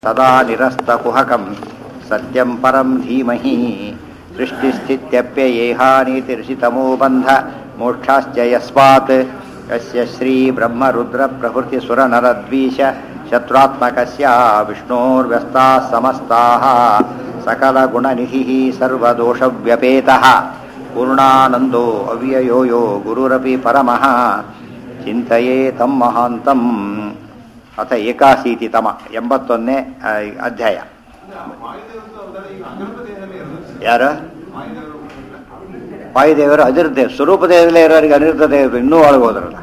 ಸದಾ ನಿರಸ್ತಕುಹಕಂ ಸತ್ಯಂ ಪರಂ ಧೀಮಹಿ ಸೃಷ್ಟಿಸ್ಥಿತ್ಯಪ್ಯಯೇಹಾನೀತಿರ್ಷಿತಮೋ ಬಂಧ ಮೋಕ್ಷಾಶ್ಚ ಯಸ್ಮಾತ್ ಯಸ್ಯ ಶ್ರೀ ಬ್ರಹ್ಮರುದ್ರ ಪ್ರಭೃತಿ ಸುರನರದ್ವೀಶ ಶತ್ರುತ್ಮಕಸ್ಯ ವಿಷ್ಣೋರ್ವ್ಯಸ್ತಾः ಸಮಸ್ತಾः ಸಕಲಗುಣನಿಧಿः ಸರ್ವದೋಷವ್ಯಪೇತಃ ಪೂರ್ಣಾನಂದೋ ಅವ್ಯಯೋ ಯೋ ಗುರುರಪಿ ಪರಮಃ ಚಿಂತೆಯೇ ತಮ್ಮ ಮಹಾಂತಂ ಅಥ ಏಕಾಶೀತಿ ತಮ ಎಂಬತ್ತೊಂದನೇ ಆ, ಅಧ್ಯಾಯ ಯಾರು ವಾಯುದೇವರು ಅನಿರುದ್ಧ ಸ್ವರೂಪ ದೇವರಲ್ಲೇ ಇರೋರಿಗೆ ಅನಿರುದ್ಧ ದೇವರು ಇನ್ನೂ ಒಳಗೆ ಹೋದ್ರಲ್ಲ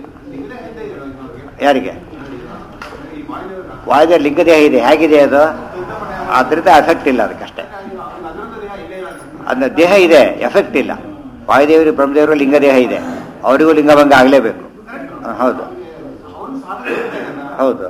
ಯಾರಿಗೆ ವಾಯುದೇವ ಲಿಂಗದೇಹ ಇದೆ ಹೇಗಿದೆ ಅದು ಅದರಿಂದ ಎಫೆಕ್ಟ್ ಇಲ್ಲ ಅದಕ್ಕಷ್ಟೇ ಅದನ್ನ ದೇಹ ಇದೆ ಎಫೆಕ್ಟ್ ಇಲ್ಲ ವಾಯುದೇವರು ಬ್ರಹ್ಮದೇವರು ಲಿಂಗದೇಹ ಇದೆ ಅವರಿಗೂ ಲಿಂಗಭಂಗ ಆಗಲೇಬೇಕು ಹೌದು ಹೌದು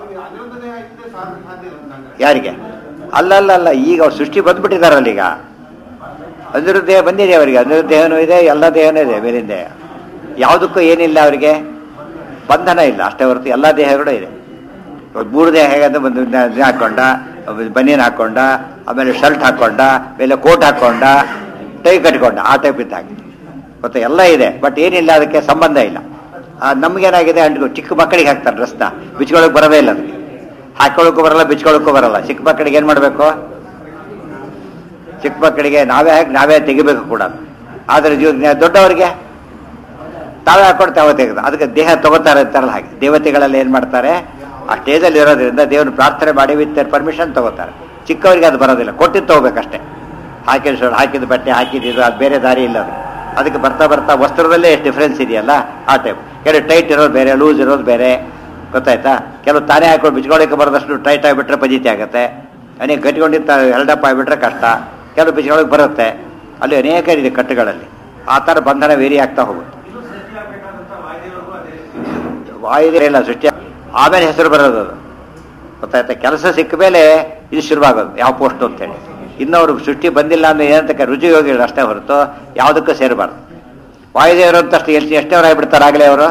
ಯಾರಿಗೆ ಅಲ್ಲ ಅಲ್ಲ ಅಲ್ಲ ಈಗ ಅವ್ರು ಸೃಷ್ಟಿ ಬಂದ್ಬಿಟ್ಟಿದಾರಲ್ಲ ಈಗ ಅನಿರುದ್ಧ ದೇಹ ಬಂದಿದೆ ಅವರಿಗೆ ಅನಿರುದ್ಧ ದೇಹನೂ ಇದೆ ಎಲ್ಲ ದೇಹನೂ ಇದೆ ಬೇರೆ ದೇಹ ಯಾವುದಕ್ಕೂ ಏನಿಲ್ಲ ಅವರಿಗೆ ಬಂಧನ ಇಲ್ಲ ಅಷ್ಟೇ ಹೊರತು ಎಲ್ಲ ದೇಹಗಳು ಇದೆ ಇವಾಗ ಮೂರು ದೇಹ ಹೇಗಂದ್ರೆ ಒಂದು ನ- ಇದು ಹಾಕೊಂಡ ಬನಿಯನ್ ಹಾಕೊಂಡ ಆಮೇಲೆ ಶರ್ಟ್ ಹಾಕೊಂಡ ಮೇಲೆ ಕೋಟ್ ಹಾಕೊಂಡ ಟೈ ಕಟ್ಕೊಂಡ ಆ ಟೈಪ್ ಇದ್ದಾಗೆ ಮತ್ತೆ ಎಲ್ಲ ಇದೆ ಬಟ್ ಏನಿಲ್ಲ ಅದಕ್ಕೆ ಸಂಬಂಧ ಇಲ್ಲ ಆ, ನಮ್ಗೇನಾಗಿದೆ ಅಂಟ್ಕೊ ಚಿಕ್ಕ ಮಕ್ಕಳಿಗೆ ಹಾಕ್ತಾರೆ ಡ್ರೆಸ್ನ ಬಿಚ್ಕೊಳಕ್ ಬರೋದೇ ಇಲ್ಲ ಅದಕ್ಕೆ ಹಾಕೊಳ್ಳೋಕ್ಕೂ ಬರಲ್ಲ ಬಿಚ್ಕೊಳಕ್ಕೂ ಬರಲ್ಲ ಚಿಕ್ಕ ಮಕ್ಕಳಿಗೆ ಏನು ಮಾಡಬೇಕು ಚಿಕ್ಕ ಮಕ್ಕಳಿಗೆ ನಾವೇ ಹಾಕಿ ನಾವೇ ತೆಗಿಬೇಕು ಕೂಡ ಆದರೆ ಜೀವ ದೊಡ್ಡವರಿಗೆ ತಾವೇ ಹಾಕೊಂಡು ತಾವೇ ತೆಗೆದು ಅದಕ್ಕೆ ದೇಹ ತಗೋತಾರೆ ಅಂತಾರಲ್ಲ ಹಾಗೆ ದೇವತೆಗಳೆಲ್ಲ ಏನು ಮಾಡ್ತಾರೆ ಆ ಸ್ಟೇಜಲ್ಲಿ ಇರೋದ್ರಿಂದ ದೇವ್ರನ್ನ ಪ್ರಾರ್ಥನೆ ಮಾಡಿ ವಿತ್ ಪರ್ಮಿಷನ್ ತಗೋತಾರೆ ಚಿಕ್ಕವರಿಗೆ ಅದು ಬರೋದಿಲ್ಲ ಕೊಟ್ಟಿದ್ದು ತಗೋಬೇಕಷ್ಟೇ ಹಾಕಿದ ಶರ್ಟ್ ಹಾಕಿದ ಬಟ್ಟೆ ಹಾಕಿದ್ದು ಅದು ಬೇರೆ ದಾರಿ ಇಲ್ಲ ಅದು ಅದಕ್ಕೆ ಬರ್ತಾ ಬರ್ತಾ ವಸ್ತ್ರದಲ್ಲೇ ಎಷ್ಟು ಡಿಫ್ರೆನ್ಸ್ ಇದೆಯಲ್ಲ ಆ ಟೈಪ್ ಕೆಲವು ಟೈಟ್ ಇರೋದು ಬೇರೆ ಲೂಸ್ ಇರೋದು ಬೇರೆ ಗೊತ್ತಾಯ್ತಾ ಕೆಲವು ತಾನೇ ಹಾಕೊಂಡು ಬಿಚ್ಕೊಳ್ಳೋಕೆ ಬರೋದಷ್ಟು ಟೈಟ್ ಆಗಿಬಿಟ್ರೆ ಪಜಿತಿ ಆಗುತ್ತೆ ಅನೇಕ ಗಟ್ಟಿಕೊಂಡಿದ್ದ ಹೆಲ್ಡಪ್ ಆಗಿಬಿಟ್ರೆ ಕಷ್ಟ ಕೆಲವು ಬಿಚ್ಕೊಳ್ಳೋಕೆ ಬರುತ್ತೆ ಅಲ್ಲಿ ಅನೇಕ ಇದೆ ಕಟ್ಟುಗಳಲ್ಲಿ ಆ ಥರ ಬಂಧನ ವೇರಿ ಆಗ್ತಾ ಹೋಗುತ್ತೆ ವಾಯುದೇವ ಇಲ್ಲ ಸೃಷ್ಟಿ ಆಮೇಲೆ ಹೆಸರು ಬರೋದು ಅದು ಗೊತ್ತಾಯ್ತಾ ಕೆಲಸ ಸಿಕ್ಕ ಮೇಲೆ ಇದು ಶುರುವಾಗೋದು ಯಾವ ಪೋಸ್ಟ್ ಅಂತೇಳಿ ಇನ್ನವರು ಸೃಷ್ಟಿ ಬಂದಿಲ್ಲ ಅಂದ್ರೆ ಏನಂತ ರುಚಿ ಹೋಗಿಲ್ಲ ಅಷ್ಟೇ ಹೊರತು ಯಾವುದಕ್ಕೂ ಸೇರಬಾರ್ದು ವಾಯುದೇವರು ಅಂತ ಅಷ್ಟು ಎಷ್ಟು ಎಷ್ಟೇವ್ರು ಆಗಿಬಿಡ್ತಾರೆ ಆಗಲೇ ಅವರು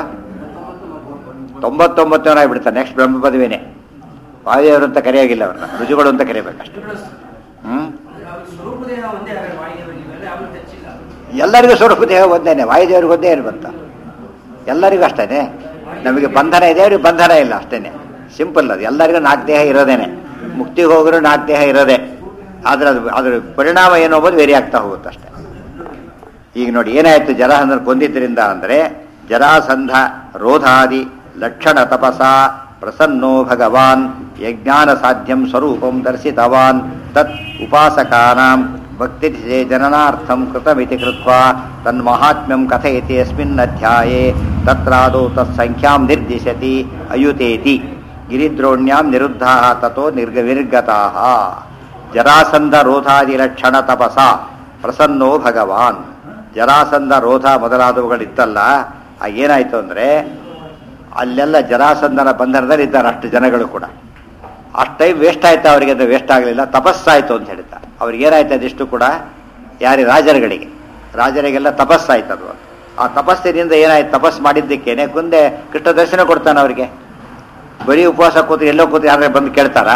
ತೊಂಬತ್ತೊಂಬತ್ತೇವ್ರು ಆಗಿಬಿಡ್ತಾರೆ ನೆಕ್ಸ್ಟ್ ಬ್ರಹ್ಮ ಪದವಿನೇ ವಾಯುದೇವರು ಅಂತ ಕರೆಯಾಗಿಲ್ಲ ಅವ್ರನ್ನ ರುಜುಗಳು ಅಂತ ಕರಿಬೇಕಷ್ಟೆ ಹ್ಮ್ ಸ್ವರೂಪದೇಹ ಒಂದೇ ಆದರೆ ವಾಯುದೇವರಿಗೆ ಇವೆಲ್ಲ ಯಾವುದು ಟಚ್ಚಿಲ್ಲ ಎಲ್ಲರಿಗೂ ಸ್ವರೂಪ ದೇಹ ಒಂದೇನೆ ವಾಯುದೇವ್ರಿಗೆ ಒಂದೇ ಏನು ಬಂತ ಎಲ್ಲರಿಗೂ ಅಷ್ಟೇನೆ ನಮಗೆ ಬಂಧನ ಇದೆ ಅವ್ರಿಗೆ ಬಂಧನ ಇಲ್ಲ ಅಷ್ಟೇನೆ ಸಿಂಪಲ್ ಅದು ಎಲ್ಲರಿಗೂ ನಾಲ್ಕು ದೇಹ ಇರೋದೇನೆ ಮುಕ್ತಿಗೆ ಹೋಗೋರು ನಾಲ್ಕು ದೇಹ ಇರೋದೇ ಆದ್ರೆ ಅದು ಅದ್ರ ಪರಿಣಾಮ ಏನು ಅನ್ನೋದು ವೇರಿ ಆಗ್ತಾ ಹೋಗುತ್ತೆ ಅಷ್ಟೇ ಈಗ ನೋಡಿ ಏನಾಯ್ತು ಜರಾಸಂಧ ಕೊಂದಿದ್ದರಿಂದ ಅಂದ್ರೆ ಜರಾಸಂಧ ರೋಧಾದಿ ಲಕ್ಷಣ ತಪಸ ಪ್ರಸನ್ನೋ ಭಗವಾನ್ ಯಜ್ಞಾನ ಸಾಧ್ಯಂ ಸ್ವರೂಪಂ ದರ್ಶಿತವಾನ್ ತತ್ ಉಪಾಸಕಾನಾಂ ಭಕ್ತಿ ಜನನಾರ್ಥಂ ಕೃತಮಿತಿ ಕೃತ್ವಾ ತನ್ಮಹಾತ್ಮ್ಯಂ ಕಥಯತಿ ಯಸ್ಮಿನ್ ಅಧ್ಯಾಯೇ ತತ್ರಾದೌ ತತ್ಸಂಖ್ಯಾಂ ನಿರ್ದಿಶತಿ ಅಯುತೇತಿ ಗಿರಿದ್ರೋಣ್ಯಾಂ ನಿರುದ್ಧಾ ತಥೋ ನಿರ್ಗ ನಿರ್ಗತಾಃ ಜರಾಸಂಧ ರೋಧಾದಿ ಲಕ್ಷಣ ತಪಸ ಪ್ರಸನ್ನೋ ಭಗವಾನ್ ಜರಾಸಂಧ ರೋಧ ಮೊದಲಾದವುಗಳಿತ್ತಲ್ಲ ಆಗ ಏನಾಯ್ತು ಅಂದ್ರೆ ಅಲ್ಲೆಲ್ಲ ಜರಾಸಂಧನ ಬಂಧನದಲ್ಲಿ ಇದ್ದಾರೆ ಅಷ್ಟು ಜನಗಳು ಕೂಡ ಅಷ್ಟು ಟೈಮ್ ವೇಸ್ಟ್ ಆಯ್ತು ಅವರಿಗೆ ಅದು ವೇಸ್ಟ್ ಆಗಲಿಲ್ಲ ತಪಸ್ಸಾಯ್ತು ಅಂತ ಹೇಳ್ತಾರೆ ಅವ್ರಿಗೆ ಏನಾಯ್ತು ಅದಿಷ್ಟು ಕೂಡ ಯಾರಿ ರಾಜರುಗಳಿಗೆ ರಾಜರಿಗೆಲ್ಲ ತಪಸ್ಸಾಯ್ತು ಅದು ಆ ತಪಸ್ಸಿನಿಂದ ಏನಾಯ್ತು ತಪಸ್ ಮಾಡಿದ್ದಕ್ಕೇನೆ ಮುಂದೆ ಕೃಷ್ಣ ದರ್ಶನ ಕೊಡ್ತಾನೆ ಅವರಿಗೆ ಬರೀ ಉಪವಾಸ ಕೂತು ಎಲ್ಲೋ ಕೂತು ಯಾರೇ ಬಂದು ಕೇಳ್ತಾರಾ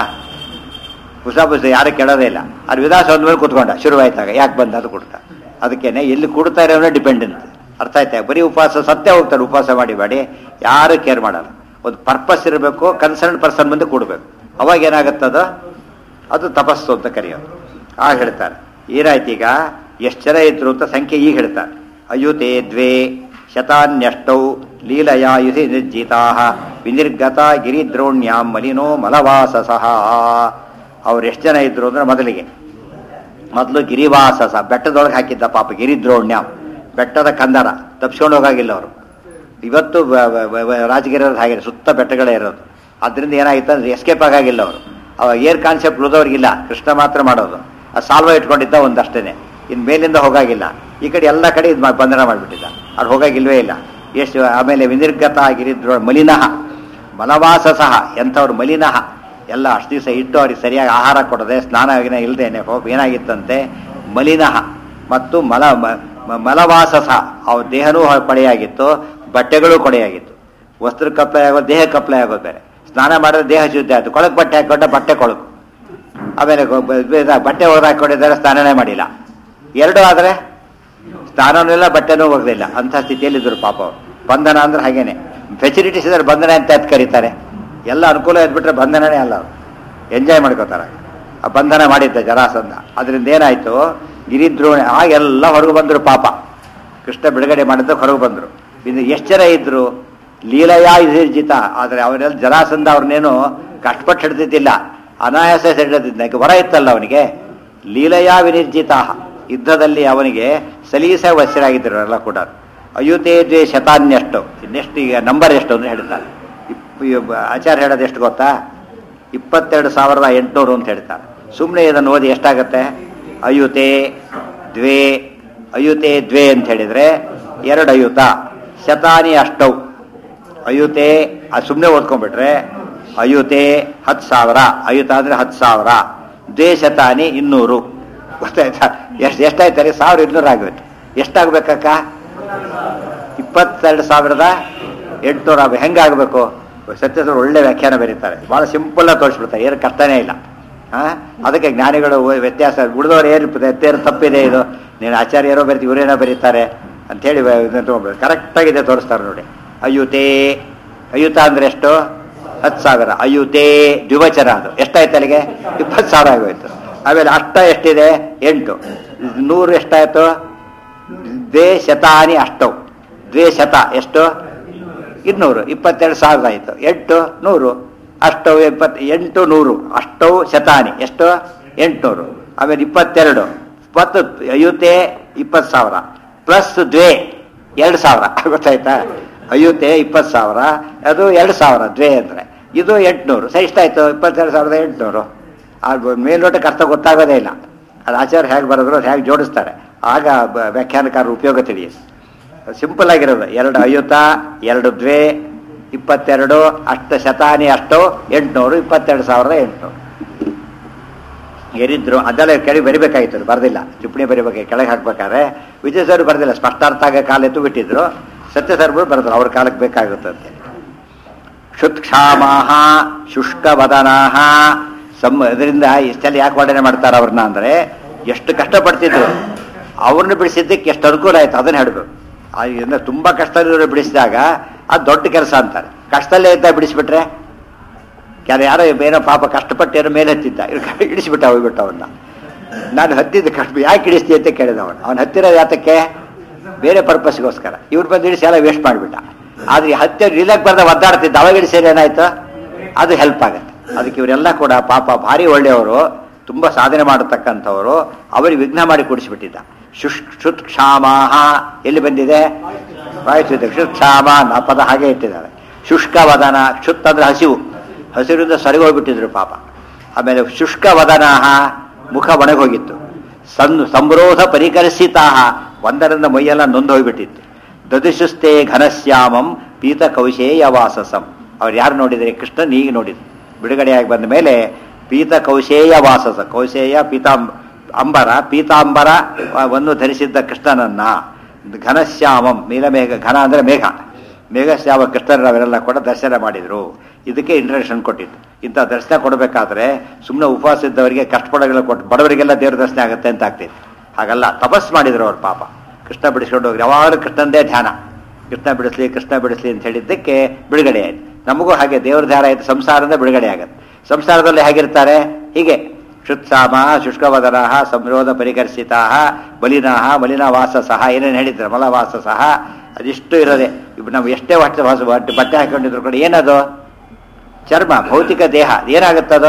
ಪುಸ ಪುಸ ಯಾರು ಕೇಳೋದೇ ಇಲ್ಲ ಅದು ವಿಧಾಸ ಒಂದ್ ಮೇಲೆ ಕೂತ್ಕೊಂಡ ಶುರುವಾಯ್ತಾಗ ಯಾಕೆ ಬಂದ ಅದು ಕೊಡ್ತಾ ಅದಕ್ಕೇನೆ ಎಲ್ಲಿ ಕೊಡ್ತಾ ಇರೋನೇ ಡಿಪೆಂಡೆಂಟ್ ಅರ್ಥ ಆಯ್ತಾ ಬರೀ ಉಪವಾಸ ಸತ್ಯ ಹೋಗ್ತಾರೆ ಉಪವಾಸ ಮಾಡಿ ಮಾಡಿ ಯಾರು ಕೇರ್ ಮಾಡಲ್ಲ ಒಂದು ಪರ್ಪಸ್ ಇರಬೇಕು ಕನ್ಸರ್ನ್ ಪರ್ಸನ್ ಮುಂದೆ ಕೊಡಬೇಕು ಅವಾಗ ಏನಾಗುತ್ತದ ಅದು ತಪಸ್ಸು ಅಂತ ಕರೆಯೋದು ಆಗ ಹೇಳ್ತಾರೆ ಏನಾಯ್ತು ಈಗ ಎಷ್ಟು ಜನ ಇದ್ರು ಅಂತ ಸಂಖ್ಯೆ ಈಗ ಹೇಳ್ತಾರೆ ಅಯುತೆ ದ್ವೇ ಶತಾನ್ಯಷ್ಟೌ ಲೀಲಯಾ ಯುಧಿ ನಿರ್ಜಿತಾ ವಿನಿರ್ಗತ ಗಿರಿದ್ರೋಣ್ಯಾಂ ಮಲಿನೋ ಮಲವಾಸಸಃ ಅವ್ರು ಎಷ್ಟು ಜನ ಇದ್ರು ಅಂದ್ರೆ ಮೊದಲಿಗೆ ಮೊದಲು ಗಿರಿವಾಸಸ ಬೆಟ್ಟದೊಳಗೆ ಹಾಕಿದ್ದ ಪಾಪ ಗಿರಿದ್ರೋಣ್ಯಾಂ ಬೆಟ್ಟದ ಕಂದರ ತಪ್ಸ್ಕೊಂಡು ಹೋಗಾಗಿಲ್ಲ ಅವರು ಇವತ್ತು ಬ- ಬ- ಬ- ಬ- ರಾಜಗಿರಿಯವ್ರದ್ದು ಹಾಗೆ ಸುತ್ತ ಬೆಟ್ಟಗಳೇ ಇರೋದು ಅದರಿಂದ ಏನಾಗಿತ್ತು ಅಂದ್ರೆ ಎಸ್ಕೇಪ್ ಆಗಾಗಿಲ್ಲ ಅವರು ಅವಾಗ ಏರ್ ಕಾನ್ಸೆಪ್ಟ್ ಉಳಿದವ್ರಿಗಿಲ್ಲ ಕೃಷ್ಣ ಮಾತ್ರ ಮಾಡೋದು ಆ ಸಾಲ್ವ ಇಟ್ಕೊಂಡಿದ್ದ ಒಂದಷ್ಟೇನೆ ಇನ್ನು ಮೇಲಿಂದ ಹೋಗಾಗಿಲ್ಲ ಈ ಕಡೆ ಎಲ್ಲ ಕಡೆ ಇದು ಬಂಧನ ಮಾಡಿಬಿಟ್ಟಿದ್ದ ಅವ್ರು ಹೋಗಾಗಿಲ್ವೇ ಇಲ್ಲ ಎಷ್ಟು ಆಮೇಲೆ ವಿನಿರ್ಗತ ಗಿರಿದ್ರೋ ಮಲಿನಃ ಮಲವಾಸ ಸಹ ಎಂಥವ್ರು ಮಲಿನಃ ಎಲ್ಲ ಅಷ್ಟು ದಿವಸ ಇಟ್ಟು ಅವ್ರಿಗೆ ಸರಿಯಾಗಿ ಆಹಾರ ಕೊಡದೆ ಸ್ನಾನ ಗಿನ ಇಲ್ದೇನೆ ಹೋಗಿ ಏನಾಗಿತ್ತಂತೆ ಮಲಿನಃ ಮತ್ತು ಮಲ ಮ- ಮ- ಮಲವಾಸ ಸಹ ಅವ್ರ ದೇಹನೂ ಕೊಡೆಯಾಗಿತ್ತು ಬಟ್ಟೆಗಳು ಕೊಡೆಯಾಗಿತ್ತು ವಸ್ತ್ರ ಕಪ್ಲೆ ಆಗೋದು ದೇಹ ಕಪ್ಲೆ ಆಗೋದು ಬೇರೆ ಸ್ನಾನ ಮಾಡಿದ್ರೆ ದೇಹ ಶುದ್ಧಿ ಆಯ್ತು ಕೊಳಕ್ ಬಟ್ಟೆ ಹಾಕೊಂಡ ಬಟ್ಟೆ ಕೊಳಕು ಆಮೇಲೆ ಗೊ- ಬ- ಬ- ಬಟ್ಟೆ ಒಗೆದು ಹಾಕೊಂಡಿದ್ದಾರೆ ಸ್ನಾನನೇ ಮಾಡಿಲ್ಲ ಎರಡು ಆದರೆ ಸ್ನಾನನೂ ಇಲ್ಲ ಬಟ್ಟೆನೂ ಒಗೆದಿಲ್ಲ ಅಂಥ ಸ್ಥಿತಿಯಲ್ಲಿದ್ದರು ಪಾಪ ಅವರು ಬಂಧನ ಅಂದ್ರೆ ಹಾಗೇನೆ ಫೆಸಿಲಿಟೀಸ್ ಇದ್ರೆ ಬಂಧನ ಅಂತ ಅದ್ ಕರೀತಾರೆ ಎಲ್ಲ ಅನುಕೂಲ ಇದ್ಬಿಟ್ರೆ ಬಂಧನನೇ ಅಲ್ಲ ಅವರು ಎಂಜಾಯ್ ಮಾಡ್ಕೋತಾರೆ ಆ ಬಂಧನ ಮಾಡಿದ್ದ ಜರಾಸಂಧ ಅದರಿಂದ ಏನಾಯ್ತು ಗಿರಿದ್ರೋಣಿ ಆಗೆಲ್ಲ ಹೊರಗೆ ಬಂದರು ಪಾಪ ಕೃಷ್ಣ ಬಿಡುಗಡೆ ಮಾಡಿದ್ದ ಹೊರಗೆ ಬಂದರು ಇನ್ನು ಎಷ್ಟು ಜನ ಇದ್ರು ಲೀಲಯಾ ವಿಸರ್ಜಿತ ಆದರೆ ಅವರೆಲ್ಲ ಜರಾಸಂಧ ಅವ್ರನ್ನೇನು ಕಷ್ಟಪಟ್ಟು ಹಿಡ್ದಿದ್ದಿಲ್ಲ ಅನಾಯಾಸ ಹಿಡಿದಿದ್ದ ಹೊರ ಇತ್ತಲ್ಲ ಅವನಿಗೆ ಲೀಲಯಾ ವಿನಿರ್ಜಿತ ಯುದ್ಧದಲ್ಲಿ ಅವನಿಗೆ ಸಲೀಸ ವಶರಾಗಿದ್ದರು ಎಲ್ಲ ಕೂಡ ಅಯುತೆ ದ್ವೇ ಶತಾನ್ಯಷ್ಟು ಇನ್ನೆಷ್ಟು ಈಗ ನಂಬರ್ ಎಷ್ಟು ಅಂತ ಹೇಳ್ತಾರೆ ಇಪ್- ಇವ್ ಆಚಾರ್ಯ ಹೇಳೋದು ಎಷ್ಟು ಗೊತ್ತಾ ಇಪ್ಪತ್ತೆರಡು ಸಾವಿರದ ಎಂಟುನೂರು ಅಂತ ಹೇಳ್ತಾರೆ ಸುಮ್ಮನೆ ಇದನ್ನು ಓದಿ ಎಷ್ಟಾಗತ್ತೆ ಅಯುತೆ ದ್ವೇ ಅಯುತೆ ದ್ವೇ ಅಂತ ಹೇಳಿದ್ರೆ ಎರಡು ಅಯುತ ಶತಾನಿ ಅಷ್ಟೌ ಅಯುತೆ ಸುಮ್ಮನೆ ಓದ್ಕೊಂಡ್ಬಿಟ್ರೆ ಅಯುತೆ ಹತ್ತು ಸಾವಿರ ಅಯುತ ಅಂದ್ರೆ ಹತ್ತು ಸಾವಿರ ದ್ವೇ ಶತಾನಿ ಇನ್ನೂರು ಗೊತ್ತಾಯ್ತಾ ಎಷ್ಟು ಎಷ್ಟಾಯ್ತಾರೆ ಸಾವಿರ ಇನ್ನೂರು ಆಗೋಯ್ತು ಎಷ್ಟಾಗ್ಬೇಕಕ್ಕ ಇಪ್ಪತ್ತೆರಡು ಸಾವಿರದ ಎಂಟುನೂರ ಆಗ ಹೆಂಗಾಗಬೇಕು ಸತ್ಯಸರು ಒಳ್ಳೆ ವ್ಯಾಖ್ಯಾನ ಬರೀತಾರೆ ಭಾಳ ಸಿಂಪಲ್ ಆಗಿ ತೋರಿಸ್ಬಿಡ್ತಾರೆ ಏನು ಕಷ್ಟನೇ ಇಲ್ಲ ಹಾ ಅದಕ್ಕೆ ಜ್ಞಾನಿಗಳು ವ್ಯತ್ಯಾಸ ಉಳಿದವರು ಏನು ತೇರು ತಪ್ಪಿದೆ ಇದು ನೀನು ಆಚಾರ್ಯರೋ ಬರೀತಿ ಇವರೇನೋ ಬರೀತಾರೆ ಅಂಥೇಳಿ ಕರೆಕ್ಟಾಗಿದೆ ತೋರಿಸ್ತಾರೆ ನೋಡಿ ಅಯುತೆ ಅಯುತ ಅಂದ್ರೆ ಎಷ್ಟು ಹತ್ತು ಸಾವಿರ ಅಯುತೆ ದ್ವಿವಚನ ಅದು ಎಷ್ಟಾಯ್ತು ಅಲ್ಲಿಗೆ ಇಪ್ಪತ್ತು ಸಾವಿರ ಆಗೋಯ್ತು ಆಮೇಲೆ ಅಷ್ಟ ಎಷ್ಟಿದೆ ಎಂಟು ನೂರು ಎಷ್ಟಾಯ್ತು ದ್ವೇ ಶತಾನಿ ಅಷ್ಟವು ದ್ವೇ ಶತ ಎಷ್ಟು ಇನ್ನೂರು ಇಪ್ಪತ್ತೆರಡು ಸಾವಿರ ಆಯಿತು ಎಂಟು ನೂರು ಅಷ್ಟವು ಇಪ್ಪತ್ತು ಎಂಟು ನೂರು ಅಷ್ಟವು ಶತಾನಿ ಎಷ್ಟು ಎಂಟುನೂರು ಆಮೇಲೆ ಇಪ್ಪತ್ತೆರಡು ಇಪ್ಪತ್ತು ಅಯುತೆ ಇಪ್ಪತ್ತು ಸಾವಿರ ಪ್ಲಸ್ ದ್ವೇ ಎರಡು ಸಾವಿರ ಗೊತ್ತಾಯ್ತಾ ಅಯುತೆ ಇಪ್ಪತ್ತು ಸಾವಿರ ಅದು ಎರಡು ಸಾವಿರ ದ್ವೇ ಅಂದರೆ ಇದು ಎಂಟುನೂರು ಸರಿ ಇಷ್ಟಾಯ್ತು ಇಪ್ಪತ್ತೆರಡು ಸಾವಿರದ ಎಂಟುನೂರು ಆ ಮೇಲ್ನೋಟಕ್ಕೆ ಅರ್ಥ ಗೊತ್ತಾಗೋದೇ ಇಲ್ಲ ಅದು ಆಚಾರ್ಯ ಹೇಗೆ ಬರೆದ್ರು ಅದು ಹೇಗೆ ಜೋಡಿಸ್ತಾರೆ ಆಗ ಬ- ವ್ಯಾಖ್ಯಾನಕಾರರ ಉಪಯೋಗ ತಿಳಿಯುತ್ತೆ ಸಿಂಪಲ್ ಆಗಿರೋದು ಎರಡು ಅಯುತ ಎರಡು ದ್ವೇ ಇಪ್ಪತ್ತೆರಡು ಅಷ್ಟ ಶತಾನಿ ಅಷ್ಟು ಎಂಟುನೂರು ಇಪ್ಪತ್ತೆರಡು ಸಾವಿರದ ಎಂಟುನೂರು ಏರಿದ್ರು ಅದೆಲ್ಲ ಕೆಳಗೆ ಬರಿಬೇಕಾಗಿತ್ತು ಬರೆದಿಲ್ಲ ಟಿಪ್ಪಣಿ ಬರಿಬೇಕು ಕೆಳಗೆ ಹಾಕ್ಬೇಕಾದ್ರೆ ವಿಜಯ ಸರ್ ಬರೆದಿಲ್ಲ ಸ್ಪಷ್ಟಾರ್ಥ ಆಗ ಕಾಲ ಎತ್ತು ಬಿಟ್ಟಿದ್ರು ಸತ್ಯ ಸರ್ ಬರೆದ್ರು ಅವ್ರ ಕಾಲಕ್ಕೆ ಬೇಕಾಗುತ್ತೆ ಅಂತ ಕ್ಷುತ್ಕ್ಷಾಮಾಹ ಶುಷ್ಕವದನಾಹ ಸಮ್ ಇದರಿಂದ ಇಷ್ಟೆಲ್ಲ ಯಾಕೆ ವರ್ಣನೆ ಮಾಡ್ತಾರೆ ಅವ್ರನ್ನ ಅಂದ್ರೆ ಎಷ್ಟು ಕಷ್ಟಪಡ್ತಿದ್ರು ಅವ್ರನ್ನ ಬಿಡಿಸಿದ್ದಕ್ಕೆ ಎಷ್ಟು ಅನುಕೂಲ ಆಯ್ತು ಅದನ್ನ ಹೇಳಬೇಕು ಅದರಿಂದ ತುಂಬಾ ಕಷ್ಟದಲ್ಲಿ ಬಿಡಿಸಿದಾಗ ಅದು ದೊಡ್ಡ ಕೆಲಸ ಅಂತಾರೆ ಕಷ್ಟದಲ್ಲೇ ಇದ್ದ ಬಿಡಿಸ್ಬಿಟ್ರೆ ಕೆಲ ಯಾರೋ ಏನೋ ಪಾಪ ಕಷ್ಟಪಟ್ಟು ಏನೋ ಮೇಲೆ ಹತ್ತಿದ್ದ ಇವ್ರು ಇಡಿಸ್ಬಿಟ್ಟ ಹೋಗ್ಬಿಟ್ಟು ಅವನ್ನ ನಾನು ಹತ್ತಿದ್ದು ಕಷ್ಟ ಯಾಕೆ ಇಡಿಸ್ತಿ ಅಂತ ಕೇಳಿದ ಅವನು ಅವನು ಹತ್ತಿರೋದು ಯಾತಕ್ಕೆ ಬೇರೆ ಪರ್ಪಸ್ಗೋಸ್ಕರ ಇವ್ರು ಬಂದು ಇಡಿಸಿ ಎಲ್ಲ ವೇಸ್ಟ್ ಮಾಡಿಬಿಟ್ಟ ಆದ್ರೆ ಈ ಹತ್ತಿ ಇಲ್ಲಕ್ಕೆ ಬರ್ದ ಒದ್ದಾಡ್ತಿದ್ದ ಅವಾಗ ಇಡಿಸಿದ್ರೆ ಏನಾಯ್ತು ಅದು ಹೆಲ್ಪ್ ಆಗುತ್ತೆ ಅದಕ್ಕೆ ಇವರೆಲ್ಲ ಕೂಡ ಪಾಪ ಭಾರಿ ಒಳ್ಳೆಯವರು ತುಂಬಾ ಸಾಧನೆ ಮಾಡತಕ್ಕಂಥವರು ಅವರಿಗೆ ವಿಘ್ನ ಮಾಡಿ ಕೂಡಿಸ್ಬಿಟ್ಟಿದ್ದ ಶುಷ್ ಕ್ಷುತ್ ಕ್ಷಾಮಾಹ ಎಲ್ಲಿ ಬಂದಿದೆ ವಾಯುಸ್ಥಿತಿ ಕ್ಷುತ್ ಕ್ಷಾಮ ಆ ಪದ ಹಾಗೆ ಇಟ್ಟಿದ್ದಾರೆ ಶುಷ್ಕ ವದನ ಕ್ಷುತ್ ಅಂದ್ರೆ ಹಸಿವು ಹಸಿರಿಂದ ಸರಿಗೋಗ್ಬಿಟ್ಟಿದ್ರು ಪಾಪ ಆಮೇಲೆ ಶುಷ್ಕ ವದನಾಹ ಮುಖ ಒಣಗೋಗಿತ್ತು ಸನ್ ಸಂರೋಧ ಪರಿಕರಿಸಿತಾಹ ಒಂದರಿಂದ ಮೈಯೆಲ್ಲ ನೊಂದು ಹೋಗ್ಬಿಟ್ಟಿತ್ತು ದದಿಶುಸ್ತೆ ಘನಶ್ಯಾಮಂ ಪೀತ ಕೌಶೇಯ ವಾಸಸಂ ಅವ್ರು ಯಾರು ನೋಡಿದರೆ ಕೃಷ್ಣನ್ ಈಗ ನೋಡಿದ್ರು ಬಿಡುಗಡೆಯಾಗಿ ಬಂದ ಮೇಲೆ ಪೀತ ಕೌಶೇಯ ವಾಸಸ ಕೌಶೇಯ ಪೀತಾಂಬ ಅಂಬರ ಪೀತಾಂಬರ ವನ್ನು ಧರಿಸಿದ್ದ ಕೃಷ್ಣನನ್ನ ಘನಶ್ಯಾಮಂ ನೀಲಮೇಘ ಘನ ಅಂದ್ರೆ ಮೇಘ ಮೇಘಶ್ಯಾಮ ಕೃಷ್ಣರವರೆಲ್ಲ ಕೂಡ ದರ್ಶನ ಮಾಡಿದ್ರು ಇದಕ್ಕೆ ಇಂಟ್ರಡಕ್ಷನ್ ಕೊಟ್ಟಿತ್ತು ಇಂಥ ದರ್ಶನ ಕೊಡಬೇಕಾದ್ರೆ ಸುಮ್ಮನೆ ಉಪವಾಸ ಇದ್ದವರಿಗೆ ಕಷ್ಟಪಡೋಗೆಲ್ಲ ಕೊಟ್ಟು ಬಡವರಿಗೆಲ್ಲ ದೇವ್ರ ದರ್ಶನ ಆಗುತ್ತೆ ಅಂತ ಆಗ್ತಿತ್ತು ಹಾಗಲ್ಲ ತಪಸ್ ಮಾಡಿದ್ರು ಅವ್ರ ಪಾಪ ಕೃಷ್ಣ ಬಿಡಿಸ್ಕೊಂಡು ಹೋಗಿ ಯಾವಾಗಲೂ ಕೃಷ್ಣಂದೇ ಧ್ಯಾನ ಕೃಷ್ಣ ಬಿಡಿಸ್ಲಿ ಕೃಷ್ಣ ಬಿಡಿಸ್ಲಿ ಅಂತ ಹೇಳಿದ್ದಕ್ಕೆ ಬಿಡುಗಡೆ ಆಯ್ತು ನಮಗೂ ಹಾಗೆ ದೇವ್ರ ಧ್ಯಾನ ಆಯ್ತು ಸಂಸಾರದಿಂದ ಬಿಡುಗಡೆ ಆಗುತ್ತೆ ಸಂಸಾರದಲ್ಲಿ ಹೇಗಿರ್ತಾರೆ ಹೀಗೆ ಕ್ಷುತ್ಸಾಮ ಶುಷ್ಕವದನ ಸಂರೋಧ ಪರಿಕರ್ಷಿತಾ ಬಲಿನಾಹ ಮಲಿನ ವಾಸ ಸಹ ಏನೇನು ಹೇಳಿದ್ರು ಮಲವಾಸ ಸಹ ಅದಿಷ್ಟು ಇರೋದೆ ಇವ್ ನಾವು ಎಷ್ಟೇ ಹೊಟ್ಟೆ ವಾಸ ಬಟ್ಟೆ ಬಟ್ಟೆ ಹಾಕೊಂಡಿದ್ರು ಕೂಡ ಏನದು ಚರ್ಮ ಭೌತಿಕ ದೇಹ ಏನಾಗುತ್ತದ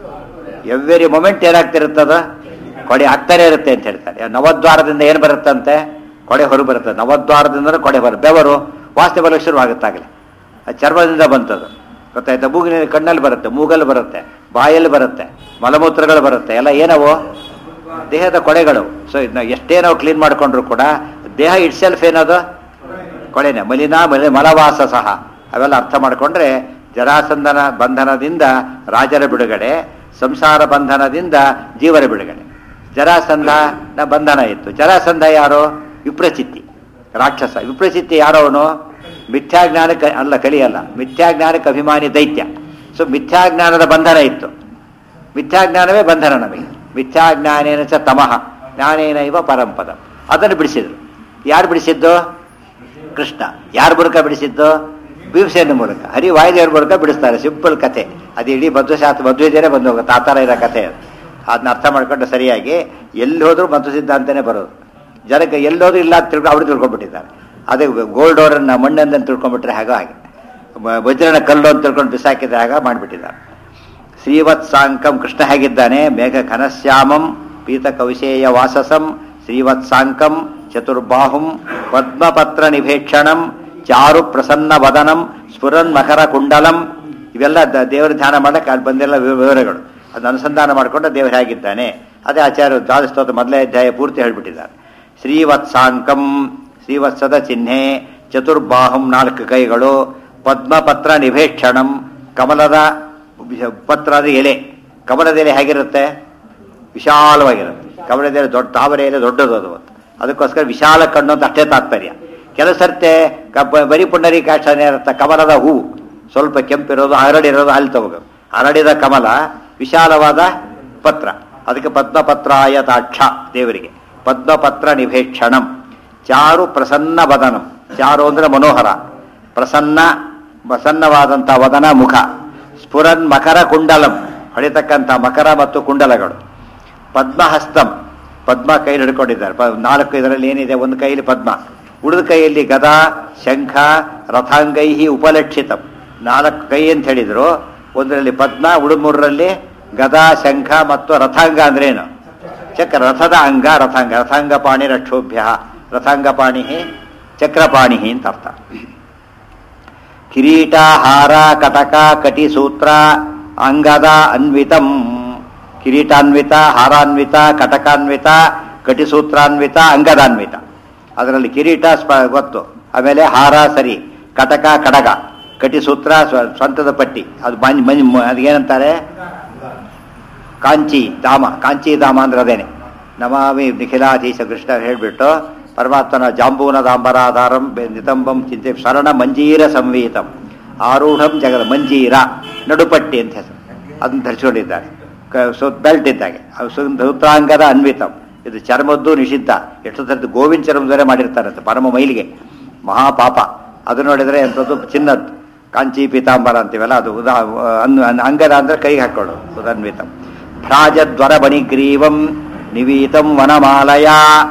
ಎವ್ರಿ ಮೊಮೆಂಟ್ ಏನಾಗ್ತಿರುತ್ತದ ಕೊಡೆ ಆಗ್ತಾನೆ ಇರುತ್ತೆ ಅಂತ ಹೇಳ್ತಾರೆ ನವದ್ವಾರದಿಂದ ಏನು ಬರುತ್ತಂತೆ ಕೊಡೆ ಹೊರ ಬರುತ್ತೆ ನವದ್ವಾರದಿಂದ ಕೊಡೆ ಹೊರ ಬೆವರು ವಾಸನೆ ಬರಲಿಕ್ಕೆ ಶುರುವಾಗುತ್ತಾಗಲೇ ಅದು ಚರ್ಮದಿಂದ ಬಂತದು ಗೊತ್ತಾಯ್ತಾ ಮೂಗಿನ ಕಣ್ಣಲ್ಲಿ ಬರುತ್ತೆ ಮೂಗಲ್ಲಿ ಬರುತ್ತೆ ಬಾಯಲ್ಲಿ ಬರುತ್ತೆ ಮಲಮೂತ್ರಗಳು ಬರುತ್ತೆ ಎಲ್ಲ ಏನವು ದೇಹದ ಕೊಳೆಗಳು ಸೊ ಇದನ್ನ ಎಷ್ಟೇ ನಾವು ಕ್ಲೀನ್ ಮಾಡ್ಕೊಂಡ್ರು ಕೂಡ ದೇಹ ಇಟ್ ಸೆಲ್ಫ್ ಏನದು ಕೊಳೆನೆ ಮಲಿನ ಮಲಿ ಮಲವಾಸ ಸಹ ಅವೆಲ್ಲ ಅರ್ಥ ಮಾಡಿಕೊಂಡ್ರೆ ಜರಾಸಂಧನ ಬಂಧನದಿಂದ ರಾಜರ ಬಿಡುಗಡೆ ಸಂಸಾರ ಬಂಧನದಿಂದ ಜೀವರ ಬಿಡುಗಡೆ ಜರಾಸಂಧನ ಬಂಧನ ಇತ್ತು ಜರಾಸಂಧ ಯಾರು ವಿಪ್ರಚಿತ್ತಿ ರಾಕ್ಷಸ ವಿಪ್ರಚಿತ್ತಿ ಯಾರೋ ಅವನು ಮಿಥ್ಯಾಜ್ಞಾನಕ್ಕೆ ಅಲ್ಲ ಕಲಿಯಲ್ಲ ಮಿಥ್ಯಾಜ್ಞಾನಕ್ಕೆ ಅಭಿಮಾನಿ ದೈತ್ಯ ಸೊ ಮಿಥ್ಯಾಜ್ಞಾನದ ಬಂಧನ ಇತ್ತು ಮಿಥ್ಯಾಜ್ಞಾನವೇ ಬಂಧನ ನಮಗೆ ಮಿಥ್ಯಾಜ್ಞಾನೇನ ಚ ತಮಃ ಜ್ಞಾನೇನ ಇವ ಪರಂಪದ ಅದನ್ನು ಬಿಡಿಸಿದ್ರು ಯಾರು ಬಿಡಿಸಿದ್ದು ಕೃಷ್ಣ ಯಾರ ಮೂಲಕ ಬಿಡಿಸಿದ್ದು ಭೀಮಸೇನ ಮೂಲಕ ಹರಿ ವಾಯುದೇವರ ಮೂಲಕ ಬಿಡಿಸ್ತಾರೆ ಸಿಂಪಲ್ ಕತೆ ಅದು ಇಡೀ ಮಧ್ವಶಾಸ್ತ್ರ ಮಧ್ವೇದೇನೆ ಬಂದು ಹೋಗುತ್ತೆ ಆ ಥರ ಇರೋ ಕತೆ ಅದು ಅದನ್ನ ಅರ್ಥ ಮಾಡ್ಕೊಂಡು ಸರಿಯಾಗಿ ಎಲ್ಲಿ ಹೋದ್ರೂ ಮಧ್ವ ಸಿದ್ಧಾಂತನೇ ಬರೋದು ಜನಕ್ಕೆ ಎಲ್ಲೋದ್ರೂ ಇಲ್ಲ ಅಂತ ತಿಳ್ಕೊಂಡು ಅವರು ತಿಳ್ಕೊಂಡ್ಬಿಟ್ಟಿದ್ದಾರೆ ಅದೇ ಗೋಲ್ಡ್ ಓರನ್ನ ಮಣ್ಣನ್ನು ತಿಳ್ಕೊಂಡ್ಬಿಟ್ರೆ ಹಾಗೋ ಹಾಗೆ ವ- ವಜ್ರನ ಕಲ್ಲು ಅಂತ ತಿಳ್ಕೊಂಡು ಬಿಸಾಕಿದ್ರೆ ಆಗ ಮಾಡಿಬಿಟ್ಟಿದ್ದಾರೆ ಶ್ರೀವತ್ ಸಾಂಕಂ ಕೃಷ್ಣ ಹೇಗಿದ್ದಾನೆ ಮೇಘ ಘನಶ್ಯಾಮಂ ಪೀತ ಕೌಶೇಯ ವಾಸಸಂ ಶ್ರೀವತ್ ಸಾಂಕಂ ಚತುರ್ಬಾಹುಂ ಪದ್ಮಪತ್ರ ನಿಭೇಕ್ಷಣಂ ಚಾರು ಪ್ರಸನ್ನ ವದನಂ ಸ್ಫುರನ್ ಮಕರ ಕುಂಡಲಂ ಇವೆಲ್ಲ ದ- ದೇವರ ಧ್ಯಾನ ಮಾಡಕ್ಕೆ ಅಲ್ಲಿ ಬಂದಿಲ್ಲ ವಿವ- ವಿವರಗಳು ಅದನ್ನ ಅನುಸಂಧಾನ ಮಾಡಿಕೊಂಡು ದೇವರು ಹೇಗಿದ್ದಾನೆ ಅದೇ ಆಚಾರ್ಯ ದ್ವಾದಸ್ತೋತ್ರ ಮೊದಲೇ ಅಧ್ಯಾಯ ಪೂರ್ತಿ ಹೇಳ್ಬಿಟ್ಟಿದ್ದಾರೆ ಶ್ರೀವತ್ಸಾಂಕಂ ಶ್ರೀವತ್ಸದ ಚಿಹ್ನೆ ಚತುರ್ಬಾಹುಂ ನಾಲ್ಕು ಕೈಗಳು ಪದ್ಮಪತ್ರ ನಿಭೇಕ್ಷಣಂ ಕಮಲದ ಪತ್ರದ ಎಲೆ ಕಮಲದ ಎಲೆ ಹೇಗಿರುತ್ತೆ ವಿಶಾಲವಾಗಿರುತ್ತೆ ಕಮಲದ ಎಲೆ ದೊಡ್ಡ ತಾವರೆ ಎಲೆ ದೊಡ್ಡದು ಅದು ಅಂತ. ಅದಕ್ಕೋಸ್ಕರ ವಿಶಾಲ ಕಣ್ಣು ಅಂತ ಅಷ್ಟೇ ತಾತ್ಪರ್ಯ ಕೆಲವು ಸರ್ತೆ ಕ- ಬರೀ ಪುಂಡರೀಕಾಕ್ಷನೇ ಇರುತ್ತೆ ಕಮಲದ ಹೂವು ಸ್ವಲ್ಪ ಕೆಂಪಿರೋದು ಹರಡಿರೋದು ಅಲ್ಲಿ ತಗೋಬೇಕು ಹರಡಿದ ಕಮಲ ವಿಶಾಲವಾದ ಪತ್ರ ಅದಕ್ಕೆ ಪದ್ಮಪತ್ರಾಯ ತಾಕ್ಷ ದೇವರಿಗೆ ಪದ್ಮಪತ್ರ ನಿಭೇಕ್ಷಣಂ ಚಾರು ಪ್ರಸನ್ನ ವದನಂ ಚಾರು ಅಂದ್ರೆ ಮನೋಹರ ಪ್ರಸನ್ನ ಪ್ರಸನ್ನವಾದಂಥ ವದನ ಮುಖ ಸ್ಫುರನ್ ಮಕರ ಕುಂಡಲಂ ಹೊಳಿತಕ್ಕಂಥ ಮಕರ ಮತ್ತು ಕುಂಡಲಗಳು ಪದ್ಮಹಸ್ತಂ ಪದ್ಮ ಕೈಲಿ ಹಿಡ್ಕೊಂಡಿದ್ದಾರೆ ಪ- ನಾಲ್ಕು ಇದರಲ್ಲಿ ಏನಿದೆ ಒಂದು ಕೈಯಲ್ಲಿ ಪದ್ಮ ಉಳಿದ ಕೈಯಲ್ಲಿ ಗದಾ ಶಂಖ ರಥಾಂಗೈಹಿ ಉಪಲಕ್ಷಿತಂ ನಾಲ್ಕು ಕೈ ಅಂತ ಹೇಳಿದ್ರು ಒಂದರಲ್ಲಿ ಪದ್ಮ ಉಳಿದ ಮೂರರಲ್ಲಿ ಗದಾ ಶಂಖ ಮತ್ತು ರಥಾಂಗ ಅಂದ್ರೇನು ಚಕ್ರ ರಥದ ಅಂಗ ರಥಾಂಗ ರಥಾಂಗ ಪಾಣಿ ರಕ್ಷೋಭ್ಯ ರಥಾಂಗ ಪಾಣಿ ಚಕ್ರಪಾಣಿ ಅಂತ ಅರ್ಥ ಕಿರೀಟ ಹಾರ ಕಟಕ ಕಟಿ ಸೂತ್ರ ಅಂಗದ ಅನ್ವಿತಂ ಕಿರೀಟಾನ್ವಿತ ಹಾರಾನ್ವಿತ ಕಟಕಾನ್ವಿತ ಕಟಿಸೂತ್ರಾನ್ವಿತ ಅಂಗದಾನ್ವಿತ ಅದರಲ್ಲಿ ಕಿರೀಟ ಸ್ಪ ಗೊತ್ತು ಆಮೇಲೆ ಹಾರ ಸರಿ ಕಟಕ ಕಡಗ ಕಟಿಸೂತ್ರ ಸ್ವ- ಸ್ವಂತದ ಪಟ್ಟಿ ಅದು ಮಂಜ್ ಮಂಜ್ ಅದೇನಂತಾರೆ ಕಾಂಚಿ ಧಾಮ ಕಾಂಚಿ ಧಾಮ ಅಂದ್ರೆ ಅದೇನೆ ನಮಾಮಿ ನಿಖಿಲಾಧೀಶ ಕೃಷ್ಣ ಹೇಳ್ಬಿಟ್ಟು ಪರಮಾತ್ಮನ ಜಾಂಬೂನ ದಾಂಬರಾಧಾರಂ ಬೆ- ನಿತಂಬಂ ಚಿಂತೆ ಶರಣ ಮಂಜೀರ ಸಂವೀತಂ ಆರೂಢಂ ಜಗದ ಮಂಜೀರ ನಡುಪಟ್ಟಿ ಅಂತ ಹೆಸರು ಅದನ್ನ ಧರಿಸಿಕೊಂಡಿದ್ದಾರೆ ಬೆಲ್ಟ್ ಇದ್ದಾಗೆ ಅದು ಸು- ಸೂತ್ರಾಂಗದ ಅನ್ವಿತಂ ಇದು ಚರ್ಮದ್ದು ನಿಷಿದ್ಧ ಎಷ್ಟು ಥರದ್ದು ಗೋವಿನ ಚರ್ಮದವರೆ ಮಾಡಿರ್ತಾರಂತೆ ಪರಮ ಮೈಲಿಗೆ ಮಹಾಪಾಪ ಅದು ನೋಡಿದ್ರೆ ಎಂಥದ್ದು ಚಿನ್ನದ್ದು ಕಾಂಚಿ ಪೀತಾಂಬರ ಅಂತೀವಲ್ಲ ಅದು ಉದಾ ಅನ್ ಅನ್- ಅಂಗದ ಅಂದ್ರೆ ಕೈಗೆ ಹಾಕೊಳ್ಳೋದು ಉದನ್ವಿತಂ ಭ್ರಾಜದ್ವರ ಬಣಿಗ್ರೀವಂ ನಿವೀತಂ ವನಮಾಲಯ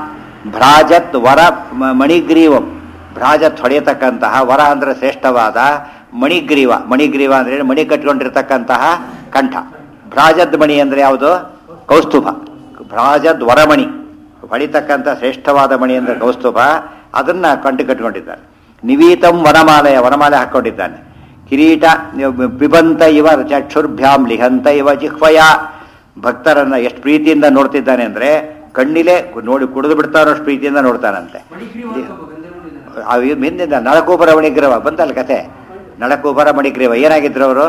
ಭ್ರಾಜತ್ ವರ ಮ- ಮಣಿಗ್ರೀವಂ ಭ್ರಾಜತ್ ಹೊಡೆಯತಕ್ಕಂತಹ ವರ ಅಂದ್ರೆ ಶ್ರೇಷ್ಠವಾದ ಮಣಿಗ್ರೀವ ಮಣಿಗ್ರೀವ ಅಂದ್ರೆ ಏನು? ಮಣಿ ಕಟ್ಕೊಂಡಿರ್ತಕ್ಕಂತಹ ಕಂಠ ಭ್ರಾಜದ್ ಮಣಿ ಅಂದ್ರೆ ಯಾವುದು ಕೌಸ್ತುಭ ಭ್ರಾಜದ್ ವರಮಣಿ ಹೊಡಿತಕ್ಕಂಥ ಶ್ರೇಷ್ಠವಾದ ಮಣಿ ಅಂದ್ರೆ ಕೌಸ್ತುಭ ಅದನ್ನ ಕಂಠ ಕಟ್ಕೊಂಡಿದ್ದಾನೆ ನಿವೀತಂ ವನಮಾಲಯ ವನಮಾಲೆ ಹಾಕೊಂಡಿದ್ದಾನೆ ಕಿರೀಟ ಪಿಬಂತ ಇವ ಚಕ್ಷುರ್ಭ್ಯಾಂ ಲಿಹಂತ ಇವ ಜಿಹ್ವಯ ಭಕ್ತರನ್ನ ಎಷ್ಟು ಪ್ರೀತಿಯಿಂದ ನೋಡ್ತಿದ್ದಾನೆ ಅಂದ್ರೆ ಕಣ್ಣಿಲೆ ನೋಡಿ ಕುಡಿದು ಬಿಡ್ತಾರೋ ಅಷ್ಟು ಪ್ರೀತಿಯಿಂದ ನೋಡ್ತಾನಂತೆ ಮಡಿಗ್ರೀವ ಅನ್ಕೋಬೇಕು ಗಂಧರ್ವನಿಂದ. ಆ ಇವ್ ಹಿಂದಿಂದ ನಳಕೂಬರ ಮಣಿಗ್ರೀವ ಬಂತಲ್ಲ ಕತೆ ನಳಕೂಬರ ಮಣಿಗ್ರೀವ ಏನಾಗಿದ್ರು ಅವರು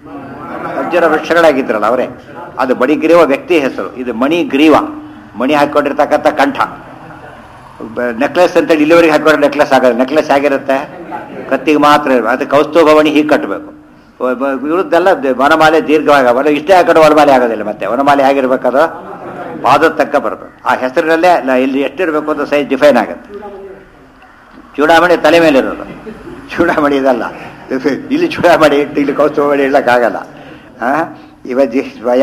ವಜ್ರ ವೃಕ್ಷಗಳಾಗಿದ್ರಲ್ಲ ಅವರೇ ಅದು ಮಣಿಗ್ರೀವ ವ್ಯಕ್ತಿ ಹೆಸರು ಇದು ಮಣಿಗ್ರೀವ ಮಣಿ ಹಾಕೊಂಡಿರ್ತಕ್ಕಂಥ ಕಂಠ ನೆಕ್ಲೆಸ್ ಅಂತ ಇಲ್ಲಿವರೆಗೆ ಹಾಕೊಂಡ್ರೆ ನೆಕ್ಲೆಸ್ ಆಗೋದು ನೆಕ್ಲೆಸ್ ಆಗಿರುತ್ತೆ ಕತ್ತಿಗೆ ಮಾತ್ರ ಇರ್ಬೇಕು. ಅದು ಕೌಸ್ತುಭ ಮಣಿ ಹೀಗೆ ಕಟ್ಟಬೇಕು ಇವ್ರದ್ದೆಲ್ಲ ವನಮಾಲೆ ದೀರ್ಘವಾಗಿ ವನ ಇಷ್ಟೇ ಹಾಕೊಂಡು ವನಮಾಲೆ ಆಗೋದಿಲ್ಲ ಮತ್ತೆ ವನಮಾಲೆ ಆಗಿರ್ಬೇಕದು ಪಾದದ ತಕ್ಕ ಬರಬೇಕು ಆ ಹೆಸರಿನಲ್ಲೇ ಲ- ಇಲ್ಲಿ ಎಷ್ಟಿರಬೇಕು ಅಂತ ಸೈಜ್ ಡಿಫೈನ್ ಆಗುತ್ತೆ ಚೂಡಾಮಣಿ ತಲೆ ಮೇಲೆ ಇರೋದು ಚೂಡಾಮಣಿ ಇದಲ್ಲ ಇಲ್ಲಿ ಚೂಡಾಮಣಿ ಇಟ್ಟು ಇಲ್ಲಿ ಕೌಸ್ತುಭ ಮಣಿ ಇಡಕ್ಕಾಗಲ್ಲ ಆ? ಇವ ಜಿಹ್ವಯ